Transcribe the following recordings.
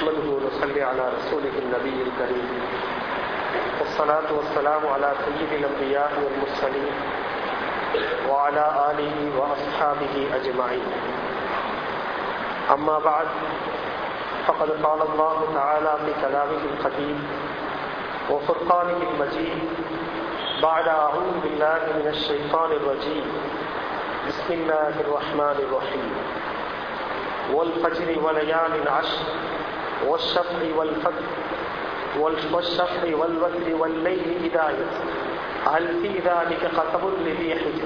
نحمده ونصلي على رسوله النبي الكريم والصلاة والسلام على سيد الأنبياء والمرسلين وعلى آله وأصحابه أجمعين أما بعد فقد قال الله تعالى في كلامه القديم وفرقانه المجيد بعد أعوذ بالله من الشيطان الرجيم بسم الله الرحمن الرحيم والفجر وليال العشر والشفع والفجر والشفع والوتر والليل إذا يسر هل في ذلك قسم لذي حجر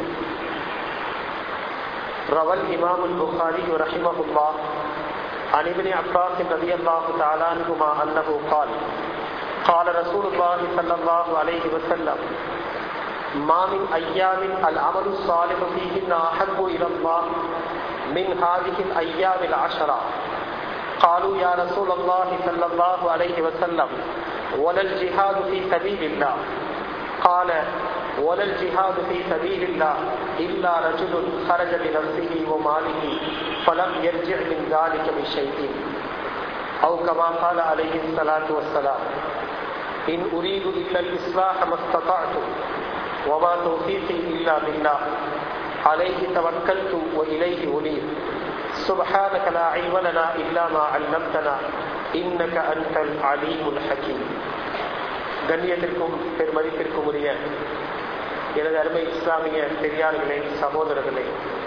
روى الإمام البخاري رحمه الله عن ابن عباس رضي الله تعالى عنهما أنه قال قال رسول الله صلى الله عليه وسلم ما من أيام العمل الصالح فيهن أحب إلى الله من هذه الأيام العشرة قالوا يا رسول الله صلى الله عليه وسلم ولا الجهاد في سبيل الله قال ولا الجهاد في سبيل الله إلا رجل خرج بنفسه وماله فلم يرجع من ذلك بشيء أو كما قال عليه الصلاة والسلام إن أريد إلا الإصلاح ما استطعت وما توفيقي إلا بالله عليه توكلت وإليه أنيب سبحانك لا علم لنا إلا ما علمتنا إنك أنت العليم الحكيم கண்ணியத்திற்கும் பெருமதிப்பிற்கும் உரிய எனது அருமை இஸ்லாமிய பெரியார்களே சகோதரர்களே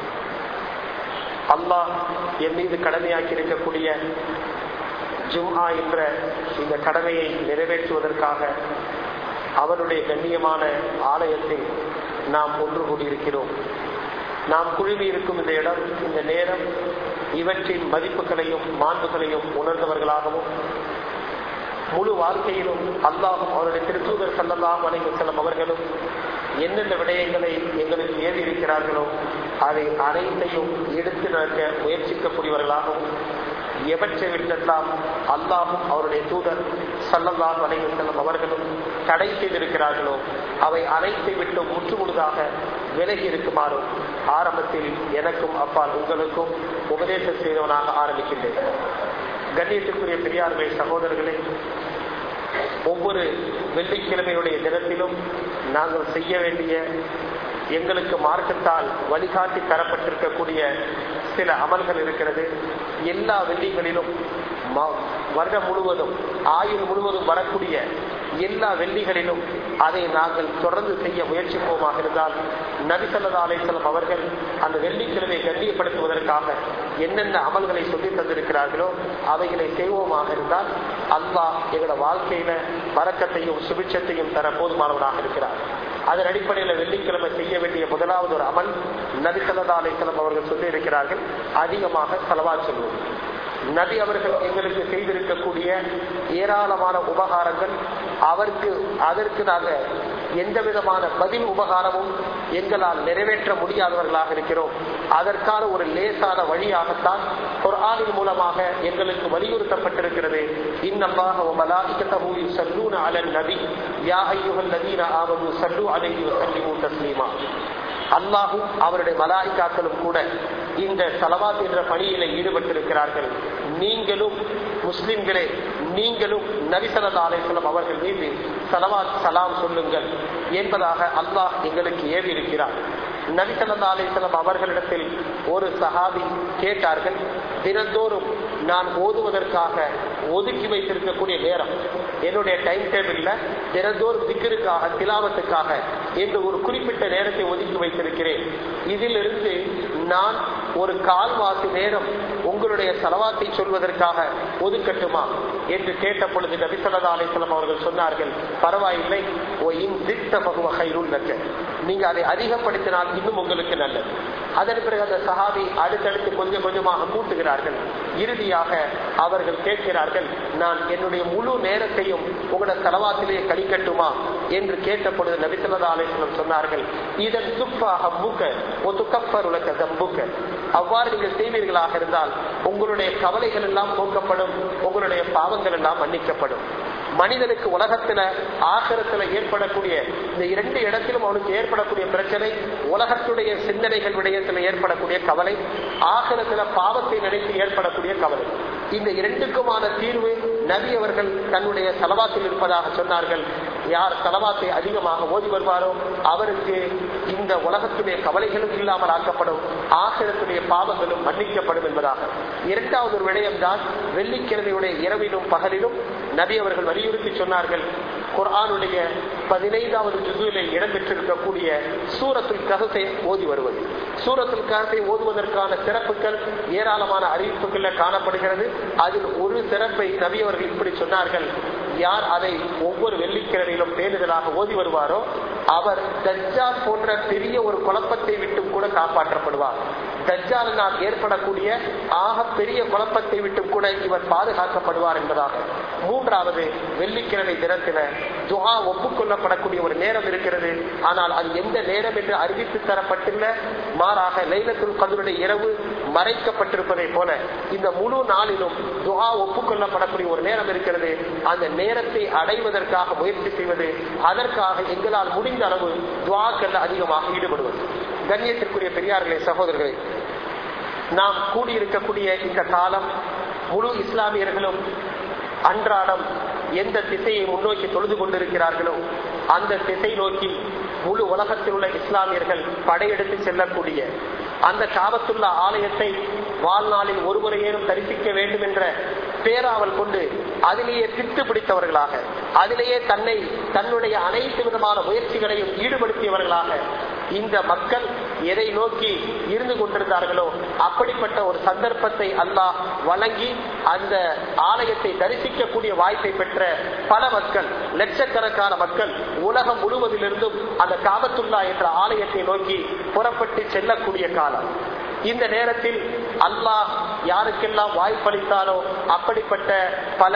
அல்லாஹ் என் மீது கடமையாக்கி இருக்கக்கூடிய ஜும்ஆ என்ற இந்த கடமையை நிறைவேற்றுவதற்காக அவனுடைய கண்ணியமான ஆலயத்தில் நாம் ஒன்று கூடியிருக்கிறோம் நாம் குழுமி இருக்கும் இந்த இடம் இந்த நேரம் இவற்றின் மதிப்புகளையும் மாண்புகளையும் உணர்ந்தவர்களாகவும் முழு வாழ்க்கையிலும் அல்லாஹும் அவருடைய திருத்தூதர் சல்லல்லாம் அலைவு செல்லும் அவர்களும் என்னென்ன விடயங்களை எங்களுக்கு ஏறி இருக்கிறார்களோ அதை அனைத்தையும் எடுத்து நடக்க முயற்சிக்கக்கூடியவர்களாகவும் எவற்றை விட்டெல்லாம் அல்லாஹும் அவருடைய தூதர் சல்லல்லாஹ் அலைவு செல்லும் அவர்களும் தடை செய்திருக்கிறார்களோ அவை அனைத்தை விட்டு முற்றுமுழுதாக விலகி இருக்குமாறும் ஆரம்பத்தில் எனக்கும் அப்பால் உங்களுக்கும் உபதேசம் செய்தவனாக ஆரம்பிக்கின்றேன் கண்ணியத்திற்குரிய பெரியார்களே சகோதரர்களே ஒவ்வொரு வெள்ளிக்கிழமையுடைய தினத்திலும் நாங்கள் செய்ய வேண்டிய எங்களுக்கு மார்க்கத்தால் வழிகாட்டி தரப்பட்டிருக்கக்கூடிய சில அமல்கள் இருக்கிறது எல்லா வெள்ளிகளிலும் வருடம் முழுவதும் ஆயுள் முழுவதும் வரக்கூடிய எல்லா வெள்ளிகளிலும் அதை நாங்கள் தொடர்ந்து செய்ய முயற்சிப்போமாக இருந்தால் நபிசல்லா அலிசல்லம் அவர்கள் அந்த வெள்ளிக்கிழமை கண்ணியப்படுத்துவதற்காக என்னென்ன அமல்களை சொல்லி தந்திருக்கிறார்களோ அவைகளை செய்வோமாக இருந்தால் அல்லாஹ் எங்களோட வாழ்க்கையில வரக்கத்தையும் சுபிட்சத்தையும் தர போதுமானவராக இருக்கிறார் அதன் அடிப்படையில் வெள்ளிக்கிழமை செய்ய வேண்டிய முதலாவது ஒரு அமல் நபிசல்லா அலிசல்லம் அவர்கள் சொல்லி இருக்கிறார்கள் அதிகமாக செலவா சொல்வோம் நபி அவர்கள் எங்களுக்கு செய்திருக்கக்கூடிய ஏராளமான உபகாரங்கள் அவருக்கு அதற்கு நாங்கள் எந்த விதமான பதில் உபகாரமும் எங்களால் நிறைவேற்ற முடியாதவர்களாக இருக்கிறோம் அதற்கான ஒரு லேசான வழியாகத்தான் ஒரு ஆணின் மூலமாக எங்களுக்கு வலியுறுத்தப்பட்டிருக்கிறது இன்னமாக சல்லூன அலன் நபி யா ஐயுகல் நதீன ஆவது சல்லு அலைஹி வசல்லிமு தஸ்லீமா அல்லாஹும் அவருடைய மலாய்க்காக்களும் கூட இந்த சலவாத் என்ற பணியில ஈடுபட்டிருக்கிறார்கள் நீங்களும் முஸ்லிம்களே நீங்களும் நபிசல்லா அலிஸ்லம் அவர்கள் மீது சலவாத் சலாம் சொல்லுங்கள் என்பதாக அல்லாஹ் எங்களுக்கு ஏவி இருக்கிறார் நபிசல்லா அலிஸ்லம் அவர்களிடத்தில் ஒரு சஹாபி கேட்டார்கள் தினந்தோறும் நான் ஓதுவதற்காக ஒதுக்கி வைத்திருக்கக்கூடிய நேரம் என்னுடைய டைம் டேபிள்ல தினந்தோறும் திக்கிற்காக திலாவத்துக்காக என்று ஒரு குறிப்பிட்ட நேரத்தை ஒதுக்கி வைத்திருக்கிறேன் இதிலிருந்து நான் ஒரு கால்வாசி நேரம் உங்களுடைய செலவாத்தை சொல்வதற்காக ஒதுக்கட்டுமா என்று கேட்ட பொழுது நபிசல்லா அலிஸ்லாம் அவர்கள் சொன்னார்கள் பரவாயில்லை நீங்க அதை அதிகப்படுத்தினால் இன்னும் உங்களுக்கு நல்லது அதன் பிறகு அந்த சஹாபி அடுத்தடுத்து கொஞ்சம் கொஞ்சமாக கூட்டுகிறார்கள் இறுதியாக அவர்கள் கேட்கிறார்கள் நான் என்னுடைய முழு நேரத்தையும் உங்களோட செலவாத்திலேயே கழிக்கட்டுமா என்று கேட்ட பொழுது நபிசல்லா அலிஸ்லம் சொன்னார்கள் இதன் துப்பாக மூக்க ஒத்து கப்பர் உலக தம்புக்க அவ்வாறு நீங்கள் செய்வீர்களாக இருந்தால் உங்களுடைய கவலைகள் எல்லாம் போக்கப்படும் உங்களுடைய பாவங்கள் எல்லாம் மன்னிக்கப்படும் மனிதனுக்கு உலகத்துல ஆசிரத்துல ஏற்படக்கூடிய இந்த இரண்டு இடத்திலும் அவனுக்கு ஏற்படக்கூடிய பிரச்சனை உலகத்துடைய சிந்தனைகள் விடயத்தில் ஏற்படக்கூடிய கவலை ஆசிரத்துல பாவத்தை நினைத்து ஏற்படக்கூடிய கவலை இந்த இரண்டுக்குமான தீர்வு நபி அவர்கள் தன்னுடைய தலவாத்தில் இருப்பதாக சொன்னார்கள் யார் தலவாத்தை அதிகமாக ஓதி வருவாரோ அவருக்கு இந்த உலகத்துடைய கவலைகளும் இல்லாமல் ஆக்கப்படும் ஆசிரத்துடைய பாவங்களும் மன்னிக்கப்படும் என்பதாக இரண்டாவது ஒரு விடயம்தான் வெள்ளிக்கிழமையுடைய இரவிலும் பகலிலும் நபி அவர்கள் வலியுறுத்தி சொன்னார்கள் குர்ஆனுடைய பதினைந்தாவது ஜுதுவிலே இடம்பெற்றிருக்கக்கூடிய சூரத்துல் கஹத்தை ஓதி வருவது சூரத்துல் கஹத்தை ஓதுவதற்கான சிறப்புகள் ஏராளமான அறிவிப்புகள்ல காணப்படுகிறது அதில் ஒரு சிறப்பை நபி அவர்கள் இப்படி சொன்னார்கள் யார் அதை ஒவ்வொரு வெள்ளிக்கிழமையிலும் பேணுதலாக ஓதி வருவாரோ அவர் தஜ்ஜால் போன்ற பெரிய ஒரு குழப்பத்தை விட்டும் கூட காப்பாற்றப்படுவார் தஜ்ஜாலினால் ஏற்படக்கூடிய ஆக பெரிய குழப்பத்தை விட்டும் கூட இவர் பாதுகாக்கப்படுவார் என்பதாக மூன்றாவது வெள்ளிக்கிழமை தினத்தில துஹா ஒப்புக்கொள்ளப்படக்கூடிய ஒரு நேரம் இருக்கிறது ஆனால் அது எந்த நேரம் என்று அறிவித்து தரப்பட்டுள்ள மாறாக லைலத்துல் கதருடைய இரவு மறைக்கப்பட்டிருப்பதை போல இந்த முழு நாளிலும் துஹா ஒப்புக்கொள்ளப்படக்கூடிய ஒரு நேரம் இருக்கிறது அந்த நேரத்தை அடைவதற்காக முயற்சி செய்வது அதற்காக எங்களால் முடிந்த அளவு துவாக்கள் அதிகமாக ஈடுபடுவது கண்ணியத்திற்குரிய பெரியார்களே சகோதரர்களே நாம் கூடியிருக்கக்கூடிய இந்த காலம் முழு இஸ்லாமியர்களும் அன்றாடம் எந்த திசையை முன்னோக்கி தொழுது கொண்டிருக்கிறார்களோ அந்த திசை நோக்கி முழு உலகத்தில் உள்ள இஸ்லாமியர்கள் படையெடுத்து செல்லக்கூடிய அந்த காபத்துள்ள ஆலயத்தை வாழ்நாளில் ஒருவரையேனும் தரிசிக்க வேண்டும் என்ற பேராவல் கொண்டு அதிலேயே பித்து பிடித்தவர்களாக அதிலேயே தன்னை தன்னுடைய அனைத்து விதமான முயற்சிகளையும் ஈடுபடுத்தியவர்களாக இந்த மக்கள் எதை நோக்கி இருந்து கொண்டிருந்தார்களோ அப்படிப்பட்ட ஒரு சந்தர்ப்பத்தை அல்லாஹ் வழங்கி அந்த ஆலயத்தை தரிசிக்கக்கூடிய வாய்ப்பை பெற்ற பல மக்கள் லட்சக்கணக்கான மக்கள் உலகம் முழுவதிலிருந்தும் அந்த காபத்துல்லா என்ற ஆலயத்தை நோக்கி புறப்பட்டு செல்லக்கூடிய காலம் இந்த நேரத்தில் அல்லாஹ் யாருக்கெல்லாம் வாய்ப்பளித்தாலோ அப்படிப்பட்ட பல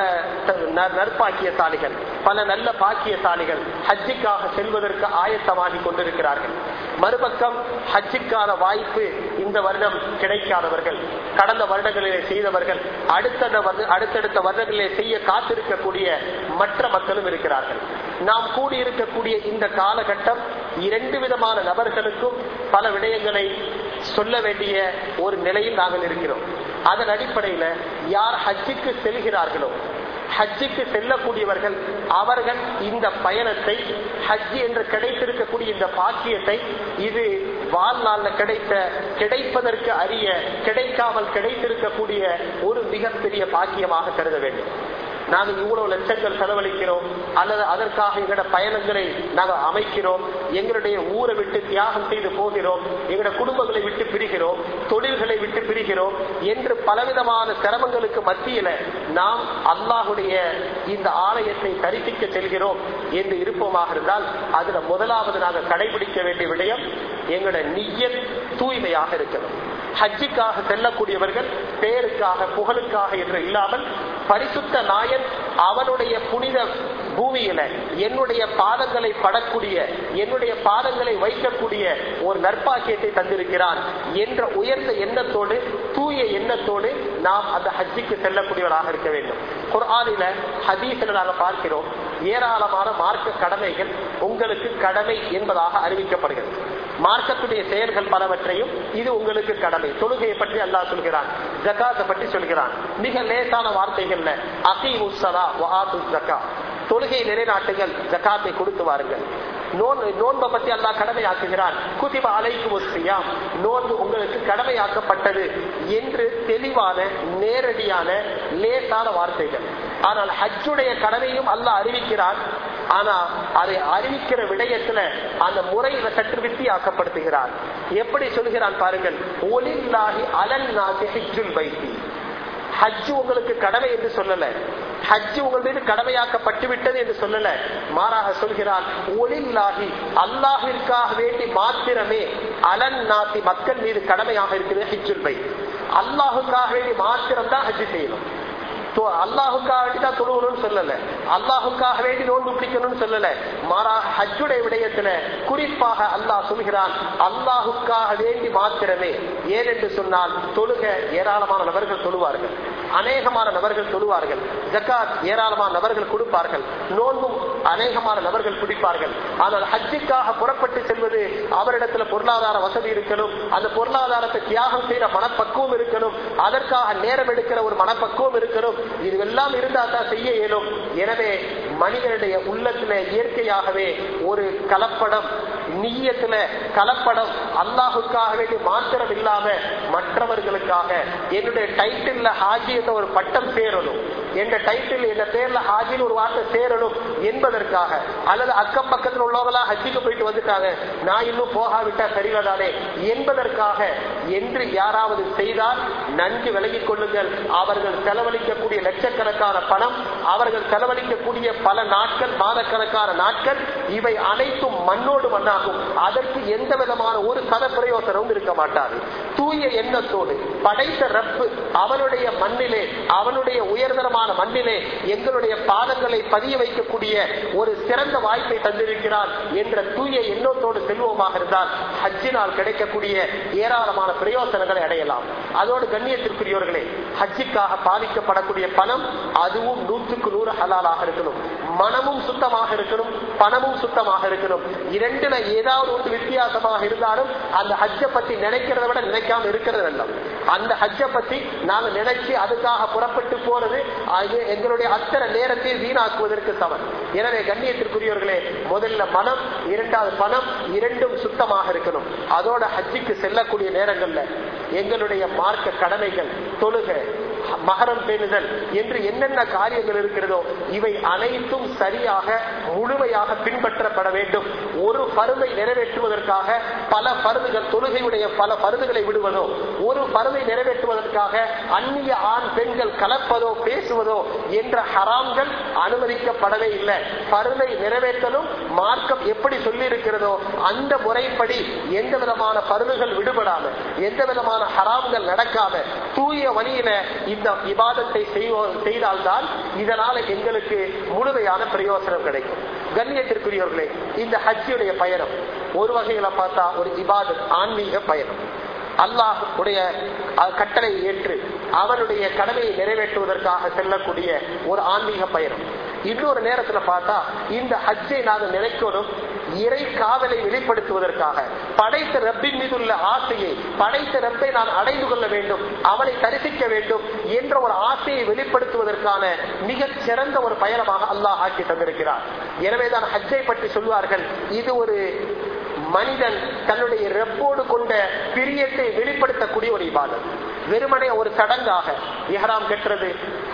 நற்பாக்கியசாலிகள் பல நல்ல பாக்கியசாலிகள் ஹஜ்ஜிக்காக செல்வதற்கு ஆயத்தமாகி கொண்டிருக்கிறார்கள் மறுபக்கம் ஹஜ்ஜிக்கான வாய்ப்பு இந்த வருடம் கிடைக்காதவர்கள் கடந்த வருடங்களிலே செய்தவர்கள் அடுத்த அடுத்தடுத்த வருடங்களிலே செய்ய காத்திருக்கக்கூடிய மற்ற மக்களும் இருக்கிறார்கள் நாம் கூடியிருக்கக்கூடிய இந்த காலகட்டம் இரண்டு விதமான நபர்களுக்கும் பல விடயங்களை சொல்ல வேண்டிய ஒரு நிலையில் நாங்கள் இருக்கிறோம் அதன் அடிப்படையில யார் ஹஜ்ஜுக்கு செல்கிறார்களோ ஹஜ்ஜுக்கு செல்லக்கூடியவர்கள் அவர்கள் இந்த பயணத்தை ஹஜ் என்று கிடைத்திருக்கக்கூடிய இந்த பாக்கியத்தை இது வாழ்நாள்ல கிடைத்த கிடைப்பதற்கு அறிய கிடைக்காமல் கிடைத்திருக்கக்கூடிய ஒரு மிகப்பெரிய பாக்கியமாக கருத வேண்டும் நாங்கள் இவ்வளவு லட்சங்கள் செலவழிக்கிறோம் அல்லது அதற்காக எங்களோட பயணங்களை நாங்கள் அமைக்கிறோம் எங்களுடைய ஊரை விட்டு தியாகம் செய்து போகிறோம் எங்களுடைய குடும்பங்களை விட்டு பிரிகிறோம் தொழில்களை விட்டு பிரிகிறோம் என்று பலவிதமான சிரமங்களுக்கு மத்தியில நாம் அல்லாஹுடைய இந்த ஆலயத்தை தரிசிக்க செல்கிறோம் என்று இருப்போமாக இருந்தால் அதுல முதலாவது நாங்கள் கடைபிடிக்க வேண்டிய விடயம் எங்களோட நீயத் தூய்மையாக இருக்கிறோம் ஹஜ்ஜுக்காக செல்லக்கூடியவர்கள் பேருக்காக புகழுக்காக என்று இல்லாமல் பரிசுத்த நாயன் அவனுடைய புனித பூமியில என்னுடைய பாதங்களை படக்கூடிய என்னுடைய பாதங்களை வைக்கக்கூடிய ஒரு நற்பாக்கியத்தை தந்திருக்கிறான் என்ற உயர்ந்த எண்ணத்தோடு தூய எண்ணத்தோடு நாம் அந்த ஹஜ்ஜிக்கு செல்லக்கூடியவராக இருக்க வேண்டும் குர்ஆனில ஹதீஸ்ல நாங்கள் பார்க்கிறோம் ஏராளமான மார்க்க கடமைகள் உங்களுக்கு கடமை என்பதாக அறிவிக்கப்படுகிறது மார்க்கத்துடைய செயல்கள் பலவற்றையும் இது உங்களுக்கு கடமை தொழுகையை பற்றி அல்லாஹ் சொல்கிறான் ஜக்காத்தை பற்றி சொல்கிறான் மிக லேசான வார்த்தைகள்ல அகி உசலா ஜக்கா தொழுகை நிலைநாட்டுங்கள் ஜக்காத்தை கொடுத்து வாருங்கள் நோன்பை பத்தி அல்லா கடமையாக்குகிறான் குதிப அலைக்கு முஸ்லியாம் நோன்பு உங்களுக்கு கடமையாக்கப்பட்டது என்று தெளிவான நேரடியான லேசான வார்த்தைகள் ஆனால் ஹஜ்ஜுடைய கடமையும் அல்லாஹ் அறிவிக்கிறான் ஆனா அதை அறிவிக்கிற விடயத்துல அந்த முறையில சற்று வித்தியாசப்படுத்துகிறார் எப்படி சொல்கிறான் பாருங்கள் ஒலில்லாஹி அலன் நாசி ஹிஜ்ஜுல் பைத்தி ஹஜ் உங்களுக்கு கடமை என்று சொல்லல ஹஜ் உங்கள் மீது கடமையாக்கப்பட்டு விட்டது என்று சொல்லல மாறாக சொல்கிறான் ஒளில்லாகி அல்லாஹிற்காக வேண்டி மாத்திரமே அலன் நாசி மக்கள் மீது கடமையாக இருக்கிறது ஹிஜ்ஜுல் பை அல்லாஹுக்காக வேண்டி மாத்திரம் தான் ஹஜ் செய்யணும் அல்லாஹுக்காக வேண்டி தான் தொழுகணும்னு சொல்லல அல்லாஹுக்காக வேண்டி நோன்பு பிடிக்கணும்னு சொல்லல மாறாக ஹஜ்ஜுடைய விடயத்துல குறிப்பாக அல்லாஹ் சொல்கிறான் அல்லாஹுக்காக வேண்டி மாத்திரமே ஏனென்று சொன்னால் தொழுக ஏராளமான நபர்கள் தொழுவார்கள் அநேகமான நபர்கள் தொழுவார்கள் ஜக்காத் ஏராளமான நபர்கள் கொடுப்பார்கள் நோன்பும் அநேகமான நபர்கள் குடிப்பார்கள் ஆனால் ஹஜ்ஜுக்காக புறப்பட்டு செல்வது அவரிடத்துல பொருளாதார வசதி இருக்கணும் அந்த பொருளாதாரத்தை தியாகம் செய்யற மனப்பக்குவம் இருக்கணும் அதற்காக நேரம் எடுக்கிற ஒரு மனப்பக்குவம் இருக்கணும் இதுவெல்லாம் இருந்தா தான் செய்ய இயலும் எனவே மனிதனுடைய உள்ளத்துல இயற்கையாகவே ஒரு கலப்படம் நீயத்துல கலப்படம் அல்லாஹுக்காக வேண்டி மாத்திரம் இல்லாம மற்றவர்களுக்காக என்னுடைய டைட்டில்ல ஹாஜியத்தை ஒரு பட்டம் சேரணும் என்ற டைட்டில் என்ற பேர்ல ஹாஜின்னு ஒரு வார்த்தை சேரணும் என்பதற்காக அல்லது அக்கம் பக்கத்தில் உள்ளவங்களா ஹஜ்ஜிக்கு போயிட்டு வந்துட்டாங்க நான் இன்னும் போகாவிட்டா சரிவதானே என்பதற்காக என்று யாராவது செய்தால் நன்கு விலகிக் கொள்ளுங்கள் அவர்கள் செலவழிக்கக்கூடிய லட்சக்கணக்கான பணம் அவர்கள் செலவழிக்கக்கூடிய பல நாட்கள் மாதக்கணக்கான நாட்கள் இவை அனைத்தும் மண்ணோடு மண்ணாகும் அதற்கு எந்த விதமான ஒரு சத பிரயோசனமும் இருக்க மாட்டாது தூய எண்ணத்தோடு படைத்த ரப்பு அவனுடைய மண்ணிலே அவனுடைய உயர்தரமான மண்ணிலே எங்களுடைய பாதங்களை பதிய வைக்கக்கூடிய ஒரு சிறந்த வாய்ப்பை தந்திருக்கிறார் என்ற தூய எண்ணத்தோடு செல்வோமாக இருந்தால் ஹஜ்ஜினால் கிடைக்கக்கூடிய ஏராளமான பிரயோசனங்களை அடையலாம் அதோடு கண்ணியத்திற்குரியவர்களே ஹஜ்ஜிக்காக பாதிக்கப்படக்கூடிய பணம் அதுவும் நூற்றுக்கு நூறு ஹலாலாக இருக்கணும் மனமும் சுத்தமாக இருக்கணும் பணமும் சுத்தமாக இருக்கணும் இரண்டுல ஏதாவது ஒரு வித்தியாசமாக இருந்தாலும் அந்த ஹஜ்ஜை பத்தி நினைக்கிறத விட நினைக்காம இருக்கிறது நல்லம் அந்த ஹஜ்ஜை பத்தி நாங்க நினைச்சு அதுக்காக புறப்பட்டு போறது அது எங்களுடைய அத்தனை நேரத்தை வீணாக்குவதற்கு சமன் எனவே கண்ணியத்திற்குரியவர்களே முதல்ல மனம் இரண்டாவது பணம் இரண்டும் சுத்தமாக இருக்கணும் அதோட ஹஜ்ஜிக்கு செல்லக்கூடிய நேரங்கள்ல எங்களுடைய மார்க்க கடமைகள் தொழுகை மகரம் பேணுதல் என்று என்னென்ன காரியங்கள் இருக்கிறதோ இவை அனைத்தும் சரியாக முழுமையாக பின்பற்றப்பட வேண்டும் ஒரு பருவை நிறைவேற்றுவதற்காக பல பருதுகள் தொழுகையுடைய பல பருதுகளை விடுவதோ ஒரு பருவை நிறைவேற்றுவதற்காக அந்நிய ஆண் பெண்கள் கலப்பதோ பேசுவதோ என்ற ஹராம்கள் அனுமதிக்கப்படவே இல்லை பருவை நிறைவேற்றலும் மார்க்கம் எப்படி சொல்லி இருக்கிறதோ அந்த முறைப்படி எந்த விதமான பருவுகள் விடுபடாம எந்த விதமான ஹராம்கள் நடக்காம தூய வழியில இந்த விவாதத்தை செய்தால்தான் இதனால எங்களுக்கு முழுமையான பிரயோசனம் கிடைக்கும் கண்ணியத்திற்குரியவர்களே இந்த ஹஜ்ஜுடைய பயணம் ஒரு வகையில பார்த்தா ஒரு இபாதத் ஆன்மீக பயணம் அல்லாஹ் உடைய கட்டளை ஏற்று அவனுடைய கடமையை நிறைவேற்றுவதற்காக செல்லக்கூடிய ஒரு ஆன்மீக பயணம் இன்னொரு நேரத்துல பார்த்தா இந்த ஹஜ்ஜை நாங்கள் நினைக்கணும் இறை காவலை வெளிப்படுத்துவதற்காக படைத்த ரப்பின் மீது உள்ள ஆசையை படைத்த ரப்பை நான் அடைந்து கொள்ள வேண்டும் அவனை தரிசிக்க வேண்டும் என்ற ஒரு ஆசையை வெளிப்படுத்துவதற்கான மிக சிறந்த ஒரு பயணமாக அல்லாஹ் ஆக்கி தந்திருக்கிறார் எனவேதான் ஹஜ்ஜை பற்றி சொல்வார்கள் இது ஒரு மனிதன் தன்னுடைய ரெப்போடு கொண்ட பிரியத்தை வெளிப்படுத்தக்கூடிய ஒரு இபாதம் வெறுமனே ஒரு சடங்காக இஹராம் கட்டுறது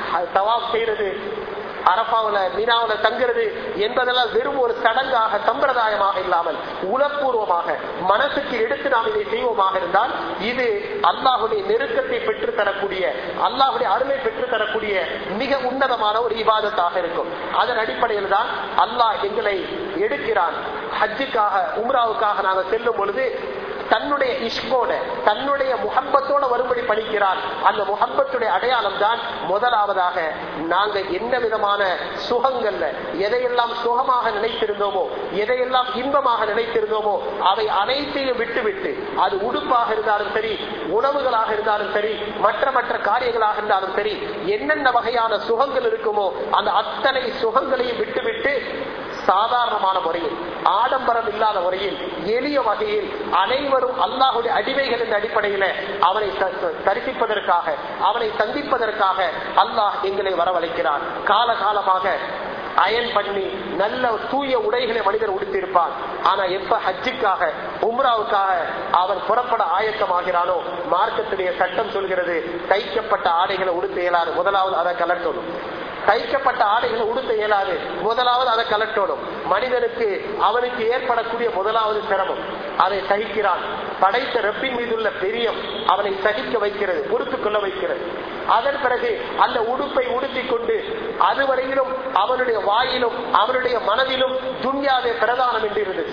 தவாப் செய்யறது அரபாவில மீனாவில தங்குறது என்பதெல்லாம் வெறும் ஒரு சடங்காக சம்பிரதாயமாக இல்லாமல் உளப்பூர்வமாக மனசுக்கு எடுத்து நாம் இதை செய்வோமாக இருந்தால் இது அல்லாஹுடைய நெருக்கத்தை பெற்று தரக்கூடிய அல்லாஹுடைய அருமை பெற்று தரக்கூடிய மிக உன்னதமான ஒரு இபாதத்தாக இருக்கும் அதன் அடிப்படையில் தான் அல்லாஹ் எங்களை எடுக்கிறான் ஹஜ்ஜுக்காக உம்ராவுக்காக நாங்கள் செல்லும் பொழுது தன்னுடைய இஷ்கோட தன்னுடைய முகப்பத்தோட வரும்படி படிக்கிறான் அந்த முகப்பத்துடைய அடையாளம் தான் முதலாவதாக நாங்க என்ன விதமான சுகங்கள்ல எதையெல்லாம் சுகமாக நினைத்திருந்தோமோ எதையெல்லாம் இன்பமாக நினைத்திருந்தோமோ அவை அனைத்தையும் விட்டுவிட்டு அது உடுப்பாக இருந்தாலும் சரி உணவுகளாக இருந்தாலும் சரி மற்ற மற்ற காரியங்களாக இருந்தாலும் சரி என்னென்ன வகையான சுகங்கள் இருக்குமோ அந்த அத்தனை சுகங்களையும் விட்டுவிட்டு சாதாரணமான முறையில் ஆடம்பரம் இல்லாத முறையில் எளிய வகையில் அனைவரும் அல்லாஹுடைய அடிமைகள் என்ற அடிப்படையில அவனை தரிசிப்பதற்காக அவனை சந்திப்பதற்காக அல்லாஹ் எங்களை வரவழைக்கிறான் காலகாலமாக அயன் பண்ணி நல்ல தூய உடைகளை மனிதர் உடுத்திருப்பான் ஆனா எப்ப ஹஜ்ஜுக்காக உம்ராவுக்காக அவன் புறப்பட ஆயத்தமாகிறானோ மார்க்கத்துடைய சட்டம் சொல்கிறது தைக்கப்பட்ட ஆடைகளை உடுத்த இயலாது முதலாவது அதை கலட்டணும் தைக்கப்பட்ட ஆடைகளை உடுத்த இயலாது முதலாவது அதை கலட்டோடும் மனிதனுக்கு அவனுக்கு ஏற்படக்கூடிய முதலாவது சிரமம் அதை சகிக்கிறான் படைத்த ரெப்பின் மீதுள்ள பெரியம் அவனை சகிக்க வைக்கிறது பொறுத்துக் கொள்ள வைக்கிறது அதன் பிறகு அந்த உடுப்பை உடுத்திக் கொண்டு அதுவரையிலும் அவனுடைய வாயிலும் அவனுடைய மனதிலும் துன்யாவே பிரதானம் என்று இருந்தது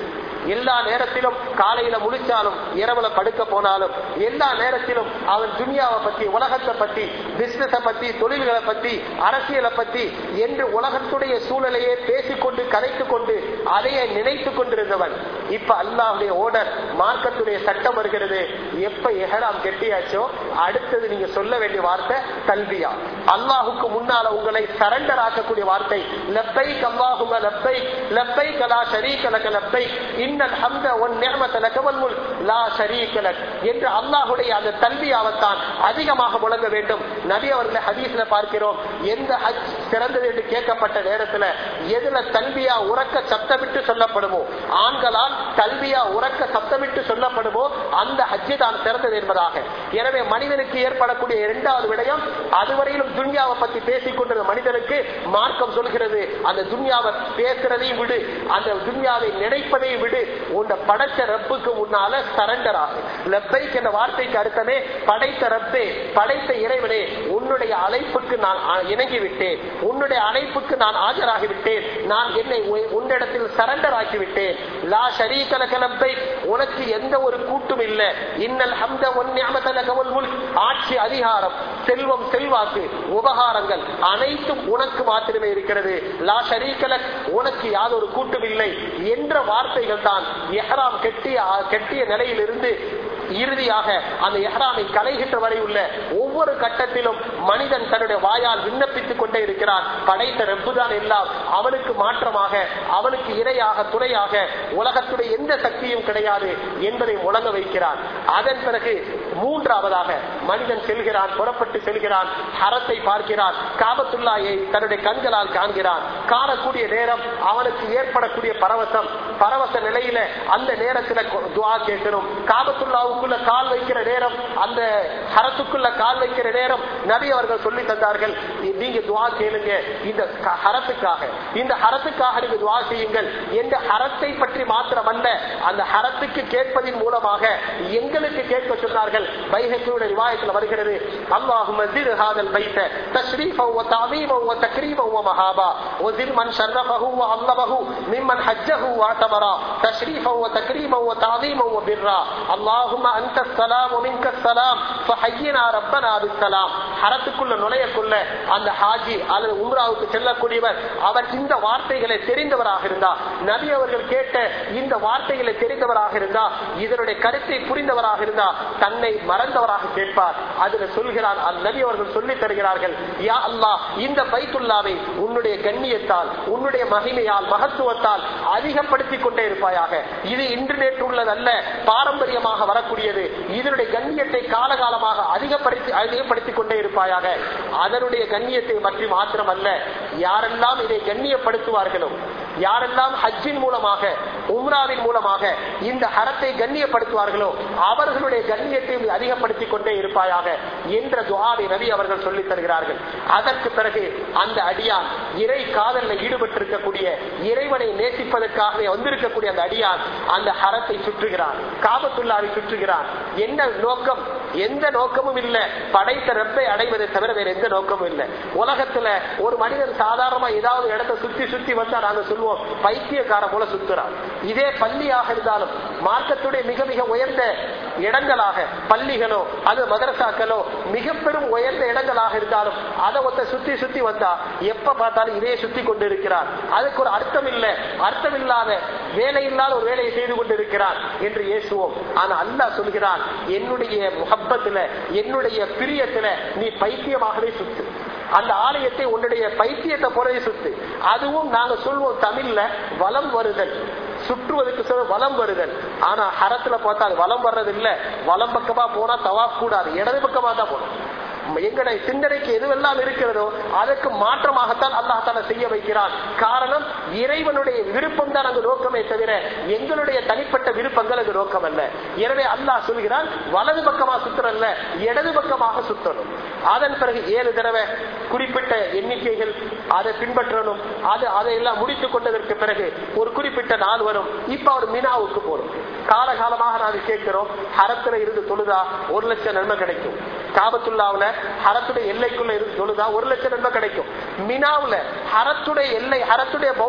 எல்லா நேரத்திலும் காலையில முழிச்சாலும் இரவுல படுக்க போனாலும் எல்லா நேரத்திலும் அவன் துனியாவை பத்தி உலகத்தை பத்தி பிசினஸ பத்தி தொழில்களை பத்தி அரசியலை பத்தி என்று உலகத்துடைய சூழலையே பேசிக்கொண்டு கதைத்துக் கொண்டு அதையே நினைத்துக் கொண்டிருந்தவன் இப்ப அல்லாவுடைய ஓடர் மார்க்கத்துடைய சட்டம் வருகிறது எப்ப எஹராம் கெட்டியாச்சோ அடுத்தது நீங்க சொல்ல வேண்டிய வார்த்தை கல்வியா அல்லாஹுக்கு முன்னால உங்களை சரண்டர் ஆக்கக்கூடிய வார்த்தை லப்பை அல்லாஹும லப்பை லப்பை கலா ஷரீக லக லப்பை இன்னல் ஹம்த ஒன் நிஅமத லக வல் முல்க் லா ஷரீக லக் என்று அல்லாஹ்வுடைய அந்த தல்பியாவத்தான் அதிகமாக முழங்க வேண்டும் நபி அவர்களை ஹதீஸ்ல பார்க்கிறோம் எந்த ஹஜ் சிறந்தது என்று கேட்கப்பட்ட நேரத்துல எதுல தல்பியா உறக்க சத்தமிட்டு சொல்லப்படுமோ ஆண்களால் தல்பியா உறக்க சத்தமிட்டு சொல்லப்படுமோ அந்த ஹஜ்ஜு தான் சிறந்தது என்பதாக எனவே மனிதனுக்கு ஏற்படக்கூடிய இரண்டாவது விடயம் அதுவரையிலும் துன்யாவை பத்தி பேசிக் கொண்டிருந்த மனிதனுக்கு மார்க்கம் சொல்கிறது அந்த துன்யாவை பேசுறதையும் விடு அந்த துன்யாவை நினைப்பதையும் விடு உன்னை படைச்ச ரப்புக்கு முன்னால சரண்டர் ஆகும் லப்பைக் என்ற வார்த்தைக்கு அர்த்தமே படைத்த ரப்பே படைத்த இறைவனே உன்னுடைய அழைப்புக்கு நான் அ- இணங்கி விட்டேன் உன்னுடைய அழைப்புக்கு நான் ஆஜராகி விட்டேன் நான் என்னை உ- உன்னிடத்தில் சரண்டர் ஆக்கி விட்டேன் லா ஷரீக லக லப்பைக் உனக்கு எந்த ஒரு கூட்டும் இல்ல இன்னல் ஹம்த ஒன் நிஅமத லக வல் முல்க் ஆட்சி அதிகாரம் செல்வம் செல்வாக்கு உபகாரங்கள் அனைத்தும் உனக்கு மாத்திரமே இருக்கிறது லா ஷரீக லக் உனக்கு யாதொரு கூட்டும் இல்லை என்ற வார்த்தைகள் தான் எஹ்ராம் கெட்டிய கெட்டிய நிலையிலிருந்து இறுதியாக அந்த எஹ்ராமை கலைகின்ற வரை உள்ள ஒவ்வொரு கட்டத்திலும் மனிதன் தன்னுடைய வாயால் விண்ணப்பித்துக் கொண்டே இருக்கிறான் படைத்த ரெப்புதான் எல்லாம் அவனுக்கு மாற்றமாக அவனுக்கு இணையாக துணையாக உலகத்துடைய எந்த சக்தியும் கிடையாது என்பதை முழங்க வைக்கிறான் அதன் பிறகு மூன்றாவதாக மனிதன் செல்கிறான் புறப்பட்டு செல்கிறான் ஹரத்தை பார்க்கிறான் காபத்துல்லாயை தன்னுடைய கண்களால் காண்கிறான் காணக்கூடிய நேரம் அவனுக்கு ஏற்படக்கூடிய பரவசம் பரவச நிலையில அந்த நேரத்துல துவா கேட்கணும் காபத்துல்லாவுக்குள்ள கால் வைக்கிற நேரம் அந்த ஹரத்துக்குள்ள கால் வைக்கிற நேரம் நபி அவர்கள் சொல்லி தந்தார்கள் நீங்க துவா கேளுங்க இந்த க- ஹரத்துக்காக இந்த ஹரத்துக்காக நீங்க துவா செய்யுங்கள் என்ற ஹரத்தை பற்றி மாத்திரமல்ல அந்த ஹரத்துக்கு கேட்பதின் மூலமாக எங்களுக்கு கேட்க சொன்னார்கள் பைஹக்கியுடைய ரிவாயத்தில் வருகிறது அல்லாஹும் மஸ்ஜித் ஹாதல் பைத்த தஷ்ரீஃபா வ தஅதீமா வ தக்ரீமா வ மஹாபா وزر من شرفه وعظمه ممن حجه واعتبرا تشريفا وتكريما وتعظيما وبرا اللهم انت السلام ومنك السلام فحينا ربنا بالسلام ஹரத்துக்குள்ள நுழையக்குள்ள அந்த ஹாஜி அல்லது உம்ராவுக்கு செல்லக்கூடியவர் அவர் இந்த வார்த்தைகளை தெரிந்தவராக இருந்தா நபி அவர்கள் கேட்ட இந்த வார்த்தைகளை தெரிந்தவராக இருந்தா இதனுடைய கருத்தை புரிந்தவராக இருந்தா தன்னை மறந்தவராக கேட்பார் அதுல சொல்கிறார் அந்த நபி அவர்கள் சொல்லித் தருகிறார்கள் யா அல்லாஹ் இந்த பைத்துல்லாவை உன்னுடைய கண்ணியத்தால் உன்னுடைய மகிமையால் மகத்துவத்தால் அதிகப்படுத்திக் கொண்டே இருப்பாயாக இது இன்று நேற்று உள்ளதல்ல பாரம்பரியமாக வரக்கூடியது இதனுடைய கண்ணியத்தை காலகாலமாக அதிகப்படுத்தி அதிகப்படுத்திக் கொண்டே இருப்பாயாக அதனுடைய கண்ணியத்தை பற்றி மாத்திரமல்ல யாரெல்லாம் இதை கண்ணியப்படுத்துவார்களோ யாரெல்லாம் ஹஜ்ஜின் மூலமாக உம்ராவின் மூலமாக இந்த ஹரத்தை கண்ணியப்படுத்துவார்களோ அவர்களுடைய கண்ணியத்தை நீ அதிகப்படுத்திக் கொண்டே இருப்பாயாக என்ற துவாவை நபி அவர்கள் சொல்லித் தருகிறார்கள் அதற்கு பிறகு அந்த அடியான் இறை காதலில் ஈடுபட்டிருக்கக்கூடிய இறைவனை நேசிப்பதற்காகவே வந்திருக்கக்கூடிய அந்த அடியான் அந்த ஹரத்தை சுற்றுகிறான் காபத்துல்லாவை சுற்றுகிறான் என்ன நோக்கம் எந்த நோக்கமும் இல்லை படைத்த ரப்பை அடைவதை தவிர வேற எந்த நோக்கமும் இல்லை உலகத்துல ஒரு மனிதன் சாதாரணமா ஏதாவது இடத்தை சுத்தி சுத்தி வந்தா நாங்க சொல்லுவோம் பைத்தியக்கார போல சுத்துறான் இதே பள்ளியாக இருந்தாலும் மார்க்கத்துடைய மிக மிக உயர்ந்த இடங்களாக பள்ளிகளோ அது மதரசாக்களோ மிக பெரும் உயர்ந்த இடங்களாக இருந்தாலும் அதை ஒருத்த சுத்தி சுத்தி வந்தா எப்ப பார்த்தாலும் இதே சுத்தி கொண்டு இருக்கிறார் அதுக்கு ஒரு அர்த்தம் இல்லை அர்த்தம் இல்லாத வேலை இல்லாத ஒரு வேலையை செய்து கொண்டிருக்கிறான் என்று ஏசுவோம் ஆனா அல்லாஹ் சொல்கிறான் என்னுடைய முகப்பத்துல என்னுடைய பிரியத்துல நீ பைத்தியமாகவே சுத்து அந்த ஆலயத்தை உன்னுடைய பைத்தியத்தை போலவே சுத்து அதுவும் நாங்க சொல்வோம் தமிழ்ல வலம் வருதல் சுற்றுவதற்கு சொல்ல வலம் வருதல் ஆனா ஹரத்துல பார்த்தா அது வலம் வர்றது இல்ல வலம் பக்கமா போனா தவாப் கூடாது இடது பக்கமா தான் போகணும் எங்களுடைய சிந்தனைக்கு எதுவெல்லாம் இருக்கிறதோ அதற்கு மாற்றமாகத்தான் அல்லாஹ் தாலா செய்ய வைக்கிறான் காரணம் இறைவனுடைய விருப்பம் தான் அங்கு நோக்கமே தவிர எங்களுடைய தனிப்பட்ட விருப்பங்கள் அங்கு நோக்கம் அல்ல எனவே அல்லாஹ் சொல்கிறான் வலது பக்கமா சுத்தரல்ல இடது பக்கமாக சுத்தணும் அதன் பிறகு ஏழு தடவை குறிப்பிட்ட எண்ணிக்கைகள் அதை பின்பற்றணும் அது அதையெல்லாம் முடித்துக் கொண்டதற்கு பிறகு ஒரு குறிப்பிட்ட நாள் வரும் இப்ப அவர் மினாவுக்கு போறோம் காலகாலமாக நாங்கள் கேட்கிறோம் ஹரத்துல இருந்து தொழுதா ஒரு லட்சம் நன்மை கிடைக்கும் காபத்துல்லாவுல ஹரத்துடைய எல்லைக்குள்ள இருந்து தொழுதா ஒரு லட்சம் நன்மை கிடைக்கும் மினாவுல ஹரத்துடைய எல்லை ஹரத்துடைய பவுண்டரி